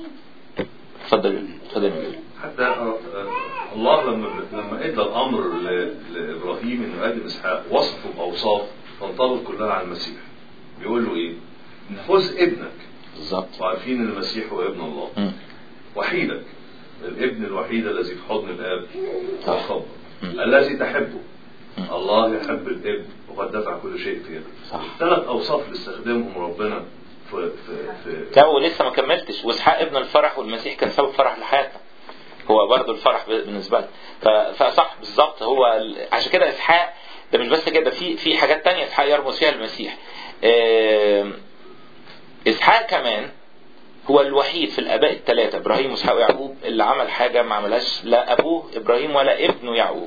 اتفضل اتفضل يا مدير. حتى آه، آه، الله لما لما ادى الامر ل- لابراهيم انه يقدم اسحاق وصفه باوصاف تنطبق كلها على المسيح بيقول له ايه؟ خذ ابنك بالظبط وعارفين ان المسيح هو ابن الله مم. وحيدك الابن الوحيد الذي في حضن الاب والخبر الذي تحبه الله يحب الابن وقد دفع كل شيء في يده صح. الثلاث اوصاف اللي استخدمهم ربنا في في في كان ولسه ما كملتش واسحاق ابن الفرح والمسيح كان سبب فرح لحياتنا هو برضه الفرح ب- بالنسبه له ف- فصح بالظبط هو ال- عشان كده اسحاق ده مش بس كده في في حاجات تانية اسحاق يرمز فيها المسيح آم، اسحاق كمان هو الوحيد في الاباء الثلاثه ابراهيم واسحاق ويعقوب اللي عمل حاجه ما عملهاش لا ابوه ابراهيم ولا ابنه يعقوب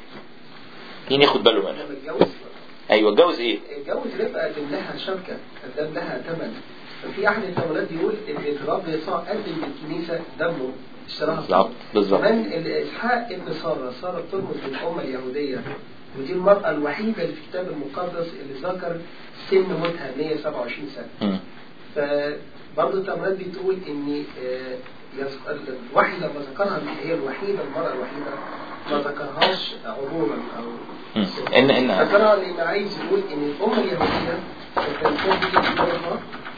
مين ياخد باله منها لما اتجوز ايوه اتجوز ايه اتجوز رفقه قدم لها شبكه قدم لها ثمن ففي احد التمرات بيقول ان الرب يسوع قدم للكنيسه دمه اشتراها بالظبط بالظبط كمان اسحاق ابن ساره ساره بترمز للامه اليهوديه ودي المراه الوحيده اللي في الكتاب المقدس اللي ذكر سن موتها 127 سنه مم. فبرضه التمرات بتقول ان آه، يذكر- الوحي لما ذكرها هي الوحيده المراه الوحيده ما ذكرهاش عموما او مم. ان ان ذكرها لان عايز يقول ان الامه اليهوديه كانت تنتج دورها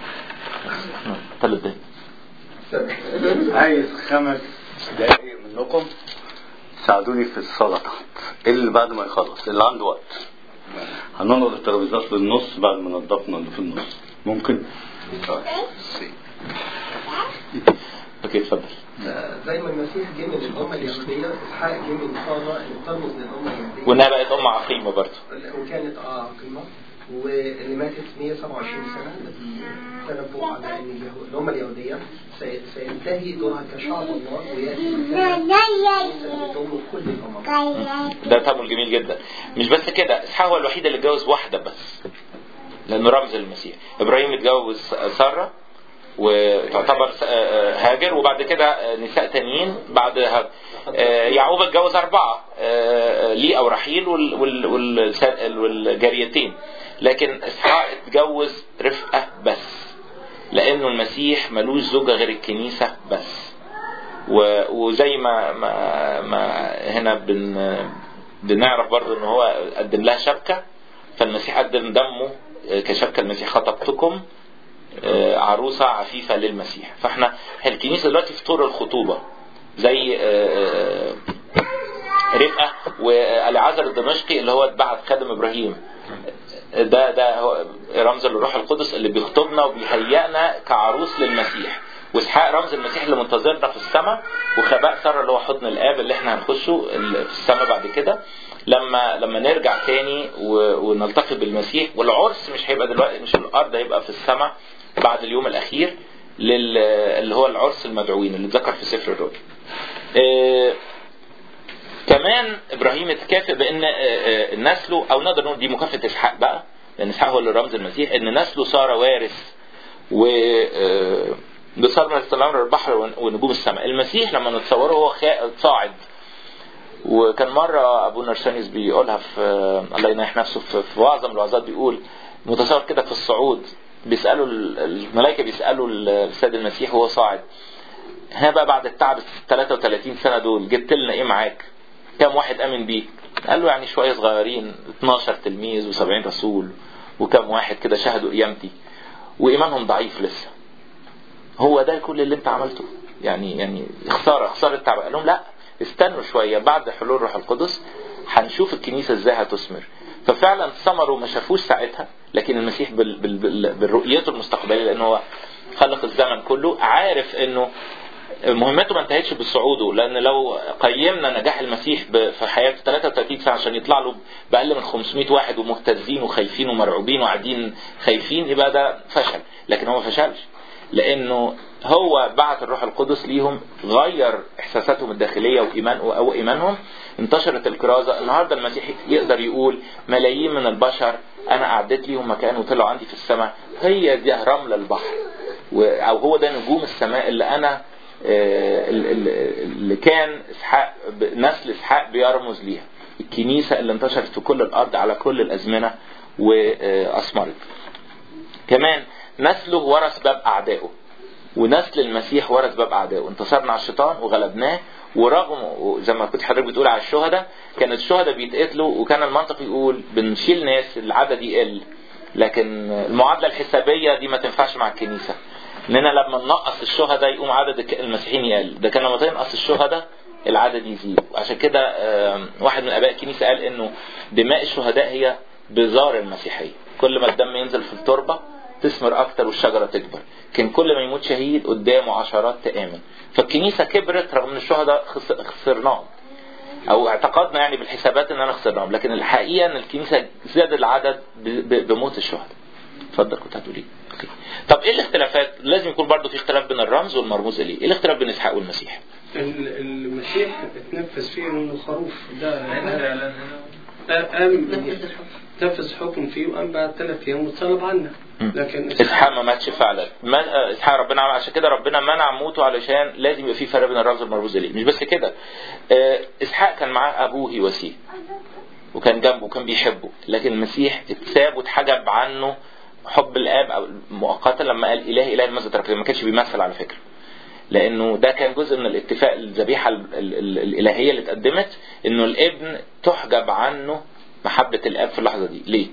ثلاث دقايق عايز خمس دقايق منكم ساعدوني في الصلاة تحت اللي بعد ما يخلص اللي عنده وقت هننقل الترابيزات للنص بعد ما نضفنا اللي في النص ممكن؟ اوكي اتفضل زي ما المسيح جه من الامه اليهوديه اسحاق جه من ساره اللي بترمز للامه اليهوديه وانها بقت ام عقيمه برضه وكانت اه عقيمه واللي ماتت 127 سنه التي تنبؤ على ان اليهود- الامه اليهوديه سي- سينتهي دورها كشعب الله وياتي مكانها سيتم كل الامم ده تأمل جميل جدا مش بس كده اسحاق هو الوحيد اللي اتجوز واحده بس لانه رمز المسيح ابراهيم اتجوز ساره وتعتبر س- آه، هاجر وبعد كده آه، نساء تانيين بعد هاجر آه، يعقوب اتجوز اربعه آه، ليه او رحيل وال- وال- وال- والجاريتين لكن اسحاق اتجوز رفقه بس لانه المسيح ملوش زوجه غير الكنيسه بس و- وزي ما ما ما هنا بن بنعرف برضه ان هو قدم لها شبكه فالمسيح قدم دمه آه، كشبكه المسيح خطبتكم آه، عروسه عفيفه للمسيح فاحنا الكنيسه دلوقتي في طور الخطوبه زي آه، آه، رفقه والعازر الدمشقي اللي هو اتبعت خادم ابراهيم ده ده هو رمز للروح القدس اللي بيخطبنا وبيهيئنا كعروس للمسيح واسحاق رمز المسيح اللي منتظرنا في السماء وخباء ساره اللي هو حضن الاب اللي احنا هنخشه ال- في السماء بعد كده لما لما نرجع تاني و- ونلتقي بالمسيح والعرس مش هيبقى دلوقتي مش الارض هيبقى في السماء بعد اليوم الاخير لل اللي هو العرس المدعوين اللي اتذكر في سفر الرؤيا. آه، كمان ابراهيم اتكافئ بان آه، آه، نسله او نقدر نقول دي مكافاه اسحاق بقى لان اسحاق هو اللي رمز المسيح ان نسله صار وارث و آه، بصار من استمرار البحر ون- ونجوم السماء المسيح لما نتصوره هو خا- صاعد وكان مرة أبو نرسانيس بيقولها في آه، الله يناح نفسه في, في وعظة من الوعظات بيقول متصور كده في الصعود بيسألوا ال- الملائكة بيسألوا السيد المسيح وهو صاعد ها بقى بعد التعب ال 33 سنة دول جبت لنا إيه معاك؟ كم واحد امن بيه قال له يعني شويه صغيرين 12 تلميذ و70 رسول وكم واحد كده شهدوا قيامتي وايمانهم ضعيف لسه هو ده كل اللي انت عملته يعني يعني خساره خساره تعب قال لهم لا استنوا شويه بعد حلول روح القدس هنشوف الكنيسه ازاي هتثمر ففعلا ثمروا ما شافوش ساعتها لكن المسيح بال بال بال بالرؤيته المستقبليه لان هو خلق الزمن كله عارف انه مهمته ما انتهتش بصعوده لان لو قيمنا نجاح المسيح ب- في حياته 33 ساعه عشان يطلع له باقل من 500 واحد ومهتزين وخايفين ومرعوبين وقاعدين خايفين يبقى ده فشل لكن هو ما فشلش لانه هو بعت الروح القدس ليهم غير احساساتهم الداخليه وايمان او ايمانهم انتشرت الكرازه النهارده المسيح يقدر يقول ملايين من البشر انا اعدت ليهم مكان وطلعوا عندي في السماء هي دي رمل البحر و- او هو ده نجوم السماء اللي انا آه، ال- ال- اللي كان اسحاق ب- نسل اسحاق بيرمز ليها الكنيسه اللي انتشرت في كل الارض على كل الازمنه واثمرت كمان نسله ورث باب اعدائه ونسل المسيح ورث باب اعدائه انتصرنا على الشيطان وغلبناه ورغم زي ما كنت حضرتك بتقول على الشهداء كانت الشهداء بيتقتلوا وكان المنطق يقول بنشيل ناس العدد يقل لكن المعادله الحسابيه دي ما تنفعش مع الكنيسه اننا لما ننقص الشهداء يقوم عدد الك- المسيحيين يقل ده كان لما تنقص الشهداء العدد يزيد وعشان كده آم، واحد من اباء الكنيسه قال انه دماء الشهداء هي بذار المسيحيه كل ما الدم ينزل في التربه تثمر اكتر والشجره تكبر كان كل ما يموت شهيد قدامه عشرات تآمن فالكنيسه كبرت رغم ان الشهداء خس- خسرناهم او اعتقدنا يعني بالحسابات ان انا خسرناهم لكن الحقيقه ان الكنيسه زاد العدد ب- ب- بموت الشهداء اتفضل كنت هتقول ايه أوكي. طب ايه الاختلافات لازم يكون برضو في اختلاف بين الرمز والمرموز اليه ايه الاختلاف بين اسحاق والمسيح ال- المسيح اتنفذ فيه انه خروف ده قام نفذ حكم فيه وقام بعد ثلاث ايام وطلب عنا لكن اسحاق ما ماتش فعلا ما- آه، اسحاق ربنا عمل عشان كده ربنا منع موته علشان لازم يبقى في فرق بين الرمز والمرموز اليه مش بس كده آه، اسحاق كان معاه ابوه يواسيه وكان جنبه وكان بيحبه لكن المسيح اتساب واتحجب عنه حب الاب او مؤقتا لما قال اله اله ماذا ترك ما كانش بيمثل على فكره لانه ده كان جزء من الاتفاق الذبيحه ال- ال- ال- الالهيه اللي اتقدمت انه الابن تحجب عنه محبه الاب في اللحظه دي ليه؟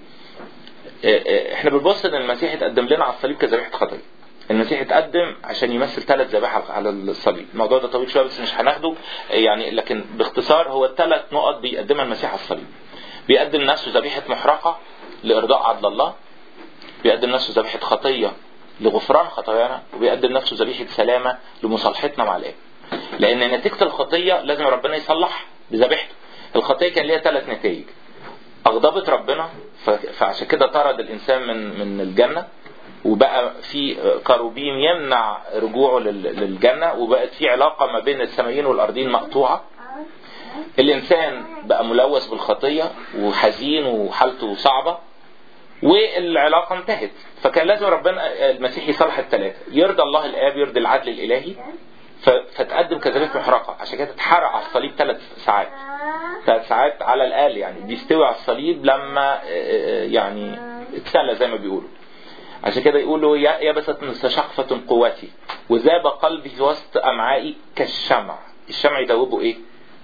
آه، آه، احنا بنبص ان المسيح اتقدم لنا على الصليب كذبيحه خطيه المسيح اتقدم عشان يمثل ثلاث ذبائح على الصليب الموضوع ده طويل شويه بس مش هناخده آه، يعني لكن باختصار هو الثلاث نقط بيقدمها المسيح على الصليب بيقدم نفسه ذبيحه محرقه لارضاء عدل الله بيقدم نفسه ذبيحه خطيه لغفران خطايانا وبيقدم نفسه ذبيحه سلامه لمصالحتنا مع الاب لان نتيجه الخطيه لازم ربنا يصلحها بذبيحته الخطيه كان ليها ثلاث نتائج اغضبت ربنا ف- فعشان كده طرد الانسان من من الجنه وبقى في كروبيم يمنع رجوعه لل- للجنه وبقت في علاقه ما بين السماويين والارضين مقطوعه الانسان بقى ملوث بالخطيه وحزين وحالته صعبه والعلاقه انتهت فكان لازم ربنا المسيح يصلح الثلاثه يرضى الله الاب يرضي العدل الالهي ف- فتقدم كذلك محرقه عشان كده تتحرق على الصليب ثلاث ساعات ثلاث ساعات على الاقل يعني بيستوي على الصليب لما آه، آه، يعني اتسلى زي ما بيقولوا عشان كده يقولوا يا يبست مستشقفة قوتي وذاب قلبي في وسط امعائي كالشمع الشمع يدوبه ايه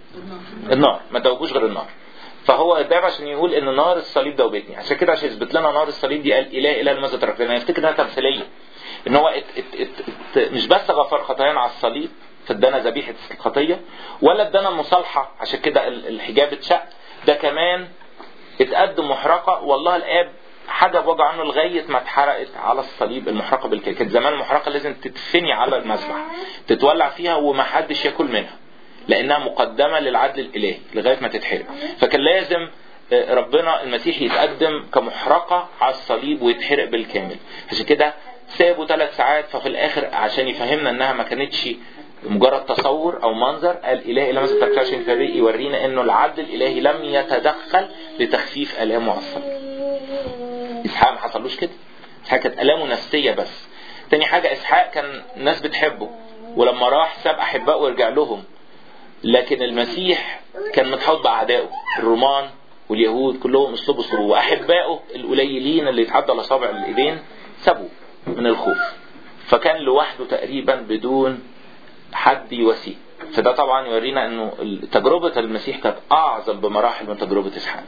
النار ما دوبوش غير النار فهو داب عشان يقول ان نار الصليب دوبتني عشان كده عشان يثبت لنا نار الصليب دي قال اله اله لماذا ترك لنا يفتكر انها تمثيليه ان هو ات ات ات ات مش بس غفر خطايانا على الصليب فادانا ذبيحه الخطيه ولا ادانا المصالحه عشان كده ال- الحجاب اتشق ده كمان اتقدم محرقه والله الاب حجب وجه عنه لغايه ما اتحرقت على الصليب المحرقه بالكيل كانت زمان المحرقه لازم تتفني على المذبح تتولع فيها ومحدش ياكل منها لانها مقدمه للعدل الالهي لغايه ما تتحرق فكان لازم آه، ربنا المسيح يتقدم كمحرقه على الصليب ويتحرق بالكامل عشان كده سابوا ثلاث ساعات ففي الاخر عشان يفهمنا انها ما كانتش مجرد تصور او منظر قال اله الا مثلا تركش عشان يفرق- يورينا انه العدل الالهي لم يتدخل لتخفيف الامه على الصليب اسحاق ما حصلوش كده اسحاق كانت الامه نفسيه بس تاني حاجه اسحاق كان الناس بتحبه ولما راح ساب احبائه ورجع لهم لكن المسيح كان متحوط باعدائه الرومان واليهود كلهم اسلوبوا اسلوبه واحبائه القليلين اللي يتعدوا على اصابع الايدين سابوه من الخوف فكان لوحده تقريبا بدون حد يواسيه فده طبعا يورينا انه تجربة المسيح كانت اعظم بمراحل من تجربة اسحاق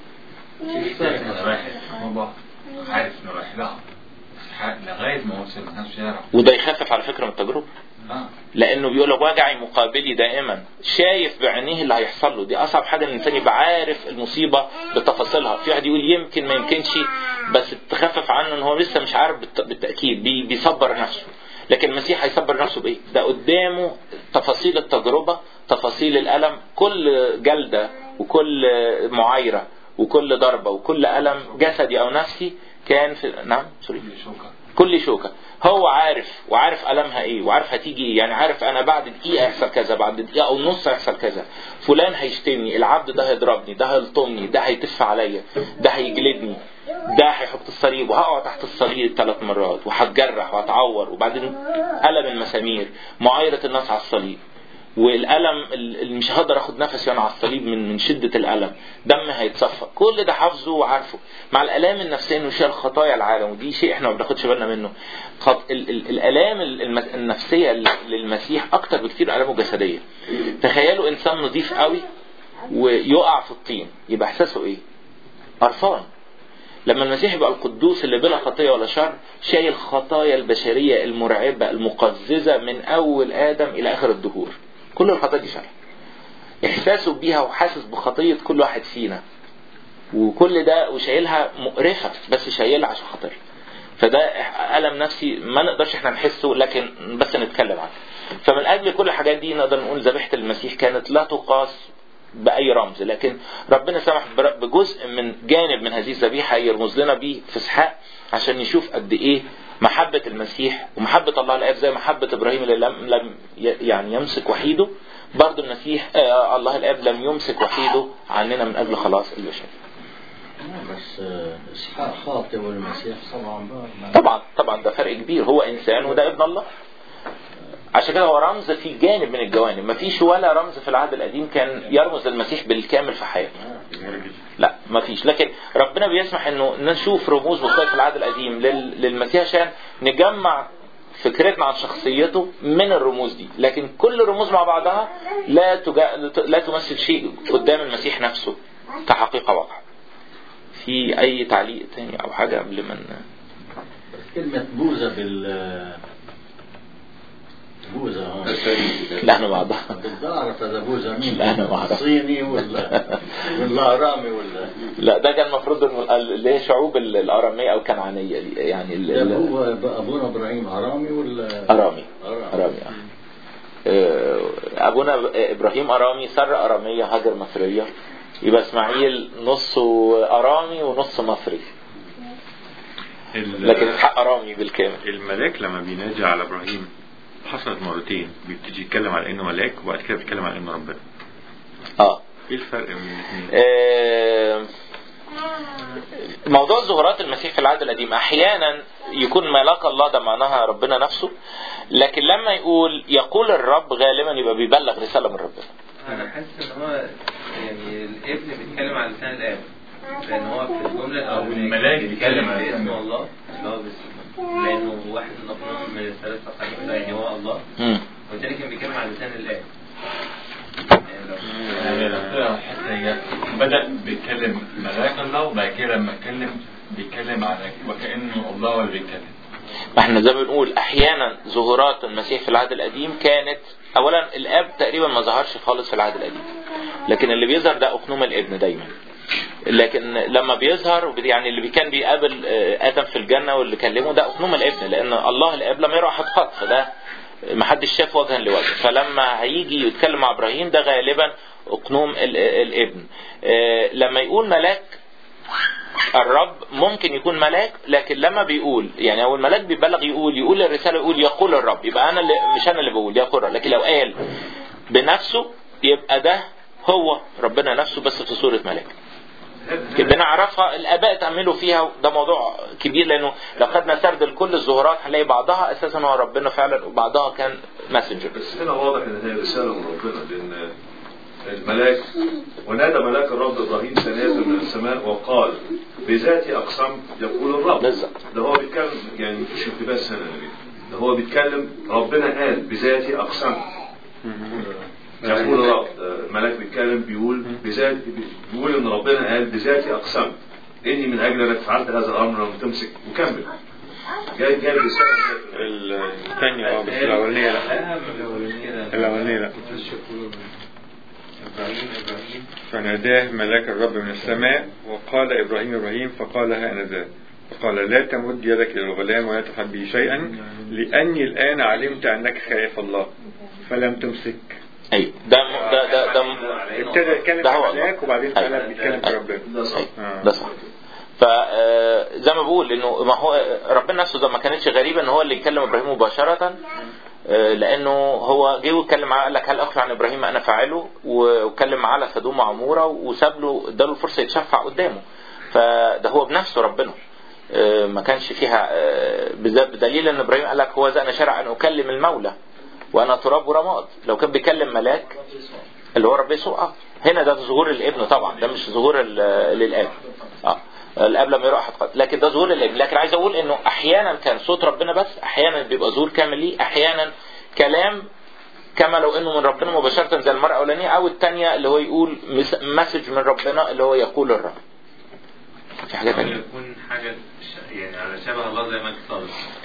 انا رايح بابا عارف انه رايح لها إسحاق لغايه ما وصل ما كانش يعرف وده يخفف على فكرة من التجربة اه لانه بيقول لك وجعي مقابلي دائما شايف بعينيه اللي هيحصل له دي اصعب حاجه ان الانسان يبقى عارف المصيبه بتفاصيلها في واحد يقول يمكن ما يمكنش بس تخفف عنه ان هو لسه مش عارف بالت- بالتاكيد بي- بيصبر نفسه لكن المسيح هيصبر نفسه بايه ده قدامه تفاصيل التجربه تفاصيل الالم كل جلده وكل معايره وكل ضربه وكل الم جسدي او نفسي كان في نعم سوري كل شوكة هو عارف وعارف ألمها ايه وعارف هتيجي ايه يعني عارف انا بعد دقيقة يحصل كذا بعد دقيقة او نص يحصل كذا فلان هيشتمني العبد ده هيضربني ده هيلطمني ده هيتف عليا ده هيجلدني ده هيحط الصليب وهقع تحت الصليب ثلاث مرات وهتجرح وهتعور وبعدين ألم المسامير معايرة الناس على الصليب والالم اللي مش هقدر اخد نفسي وانا على الصليب من من شده الالم دم هيتصفى كل ده حافظه وعارفه مع الالام النفسيه انه شال خطايا العالم ودي شيء احنا ما بناخدش بالنا منه خط... ال... ال... الالام الم... النفسيه للمسيح اكتر بكتير من الامه الجسديه تخيلوا انسان نظيف قوي ويقع في الطين يبقى احساسه ايه قرفان لما المسيح يبقى القدوس اللي بلا خطيه ولا شر شايل خطايا البشريه المرعبه المقززه من اول ادم الى اخر الدهور كل الخطايا دي شر احساسه بيها وحاسس بخطيه كل واحد فينا وكل ده وشايلها مقرفه بس شايلها عشان خاطرها فده ألم نفسي ما نقدرش احنا نحسه لكن بس نتكلم عنه فمن أجل كل الحاجات دي نقدر نقول ذبيحة المسيح كانت لا تقاس بأي رمز لكن ربنا سمح بجزء من جانب من هذه الذبيحة يرمز لنا بيه في إسحاق عشان نشوف قد إيه محبة المسيح ومحبة الله الآب زي محبة إبراهيم اللي لم, لم يعني يمسك وحيده برضه المسيح آه الله الآب لم يمسك وحيده عننا من أجل خلاص البشر بس اسحاق خاطئ والمسيح طبعا طبعا طبعا ده فرق كبير هو انسان وده ابن الله عشان كده هو رمز في جانب من الجوانب ما فيش ولا رمز في العهد القديم كان يرمز للمسيح بالكامل في حياته لا ما فيش لكن ربنا بيسمح انه نشوف رموز مختلفه في العهد القديم للمسيح عشان نجمع فكرتنا عن شخصيته من الرموز دي لكن كل الرموز مع بعضها لا تجا... لا تمثل شيء قدام المسيح نفسه كحقيقه واقعه في اي تعليق تاني او حاجه قبل ما كلمة بوزة بال بوزة اه لا انا ما اعرف بالظاهر هذا بوزة مين؟ لا انا ما اعرف صيني ولا ولا ارامي ولا لا ده كان المفروض اللي هي شعوب الاراميه او الكنعانيه دي يعني ده هو ابونا ابراهيم ارامي ولا ارامي ارامي آه. ابونا ابراهيم ارامي سر اراميه هاجر مصريه يبقى اسماعيل نصه ارامي ونص مصري لكن اسحاق ارامي بالكامل الملاك لما بينادي على ابراهيم حصلت مرتين بيبتدي يتكلم على انه ملاك وبعد كده بيتكلم على انه ربنا اه ايه الفرق بين الاثنين؟ آه موضوع ظهورات المسيح في العهد القديم احيانا يكون ملاك الله ده معناها ربنا نفسه لكن لما يقول يقول الرب غالبا يبقى بيبلغ رساله من ربنا انا حاسس ان هو يعني الابن بيتكلم على لسان الاب لان هو في الجمله او الملاك بيتكلم على باسم الله اللي هو باسم لانه واحد من من الثلاث فقط يعني هو الله وبالتالي كان بيتكلم على لسان الاب يعني بدأ بيتكلم ملاك الله وبعد كده لما اتكلم بيتكلم على وكأنه الله هو اللي بيتكلم ما احنا زي ما بنقول احيانا ظهورات المسيح في العهد القديم كانت اولا الاب تقريبا ما ظهرش خالص في العهد القديم لكن اللي بيظهر ده اقنوم الابن دايما لكن لما بيظهر يعني اللي كان بيقابل ادم في الجنه واللي كلمه ده اقنوم الابن لان الله الاب لم يرى احد قط فده ما حدش شاف وجها لوجه فلما هيجي يتكلم مع ابراهيم ده غالبا اقنوم الابن لما يقول ملاك الرب ممكن يكون ملاك لكن لما بيقول يعني هو الملاك بيبلغ يقول يقول الرساله يقول يقول الرب يبقى انا اللي مش انا اللي بقول يقول الرب لكن لو قال بنفسه يبقى ده هو ربنا نفسه بس في صوره ملاك بنعرفها الاباء تعملوا فيها ده موضوع كبير لانه لو خدنا سرد لكل الظهورات هنلاقي بعضها اساسا هو ربنا فعلا وبعضها كان ماسنجر بس هنا واضح ان هي رساله من ربنا لان الملاك ونادى ملاك الرب ابراهيم ثانيه من السماء وقال بذاتي اقسمت يقول الرب بالظبط ده هو بيتكلم يعني مفيش اقتباس هنا ده هو بيتكلم ربنا قال بذاتي اقسمت يقول الرب الملاك بيتكلم بيقول بذات بيقول ان ربنا قال بذاتي اقسمت اني من اجلك فعلت هذا الامر لم تمسك وكمل جاي جاي رساله الثانية اه بس الأولانية لا الأولانية لا فناداه ملاك الرب من السماء وقال إبراهيم إبراهيم فقال ها أنا ذا فقال لا تمد يدك إلى الغلام ولا تفعل به شيئا لأني الآن علمت أنك خائف الله فلم تمسك ايوه ده ده ده ده ابتدى يتكلم ده هو عن ملاك وبعدين أيوة. قلب بيتكلم في ربنا ده صح آه. ده صح فزي ما بقول انه ما هو ربنا نفسه ده ما كانتش غريبه ان هو اللي يكلم ابراهيم مباشره آه، لانه هو جه واتكلم معاه قال لك هل اخفى عن ابراهيم انا فاعله واتكلم معاه على سدوم وعموره وساب له اداله الفرصه يتشفع قدامه فده هو بنفسه ربنا آه، ما كانش فيها آه، بذ- بدليل ان ابراهيم قال لك هو ذا انا شرع ان اكلم المولى وانا تراب ورماد لو كان بيكلم ملاك اللي هو رب يسوع آه. هنا ده ظهور الابن طبعا ده مش ظهور ال- للاب اه الاب لم يرى احد قط لكن ده ظهور للابن لكن عايز اقول انه احيانا كان صوت ربنا بس احيانا بيبقى ظهور كامل ليه احيانا كلام كما لو انه من ربنا مباشره زي المره الاولانيه او الثانيه اللي هو يقول مس- مسج من ربنا اللي هو يقول الرب في حاجه ثانيه يكون حاجة ش- يعني على شبه الله زي ما انت صادق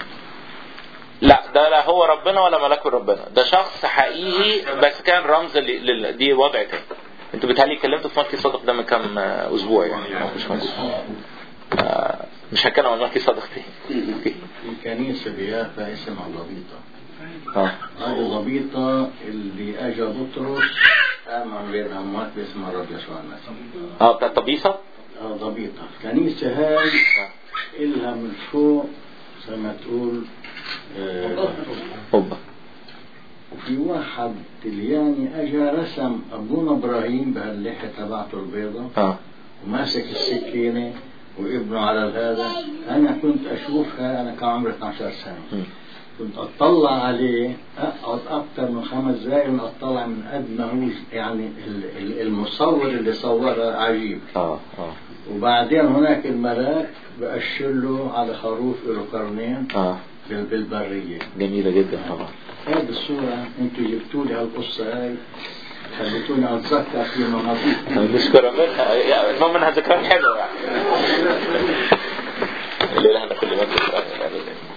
لا ده لا هو ربنا ولا ملاك ربنا ده شخص حقيقي بس كان رمز ل... ل... دي وضع تاني انتوا بتهيألي اتكلمتوا في ملكي صادق ده من كام آه، اسبوع يعني هو مش موجود آه، مش هتكلم عن ملكي صادق تاني في كنيسة بيافا اسمها ضبيطة اه هذه ضبيطة اللي اجى بطرس آمن بين أموات باسم الرب يسوع المسيح اه بتاعت طبيسه آه، ضبيطة الكنيسة هاي إلها من فوق زي ما تقول آه، هوبا وفي واحد تلياني اجى رسم ابونا ابراهيم بهاللحية تبعته البيضة اه وماسك السكينة وابنه على هذا انا كنت اشوفها انا كان عمري 12 سنة كنت اطلع عليه اقعد اكثر من خمس دقايق واطلع من قد ما هو يعني ال- ال- المصور اللي صورها عجيب اه اه وبعدين هناك الملاك بأشر له على خروف له قرنين اه بال- بالبرية جميله جدا طبعا هذه الصورة انتوا جبتوا لي هالقصة هاي خليتوني اتذكر فيما مضى نشكر ربنا يا- المهم انها ذكريات حلوه يعني الليله احنا كل ما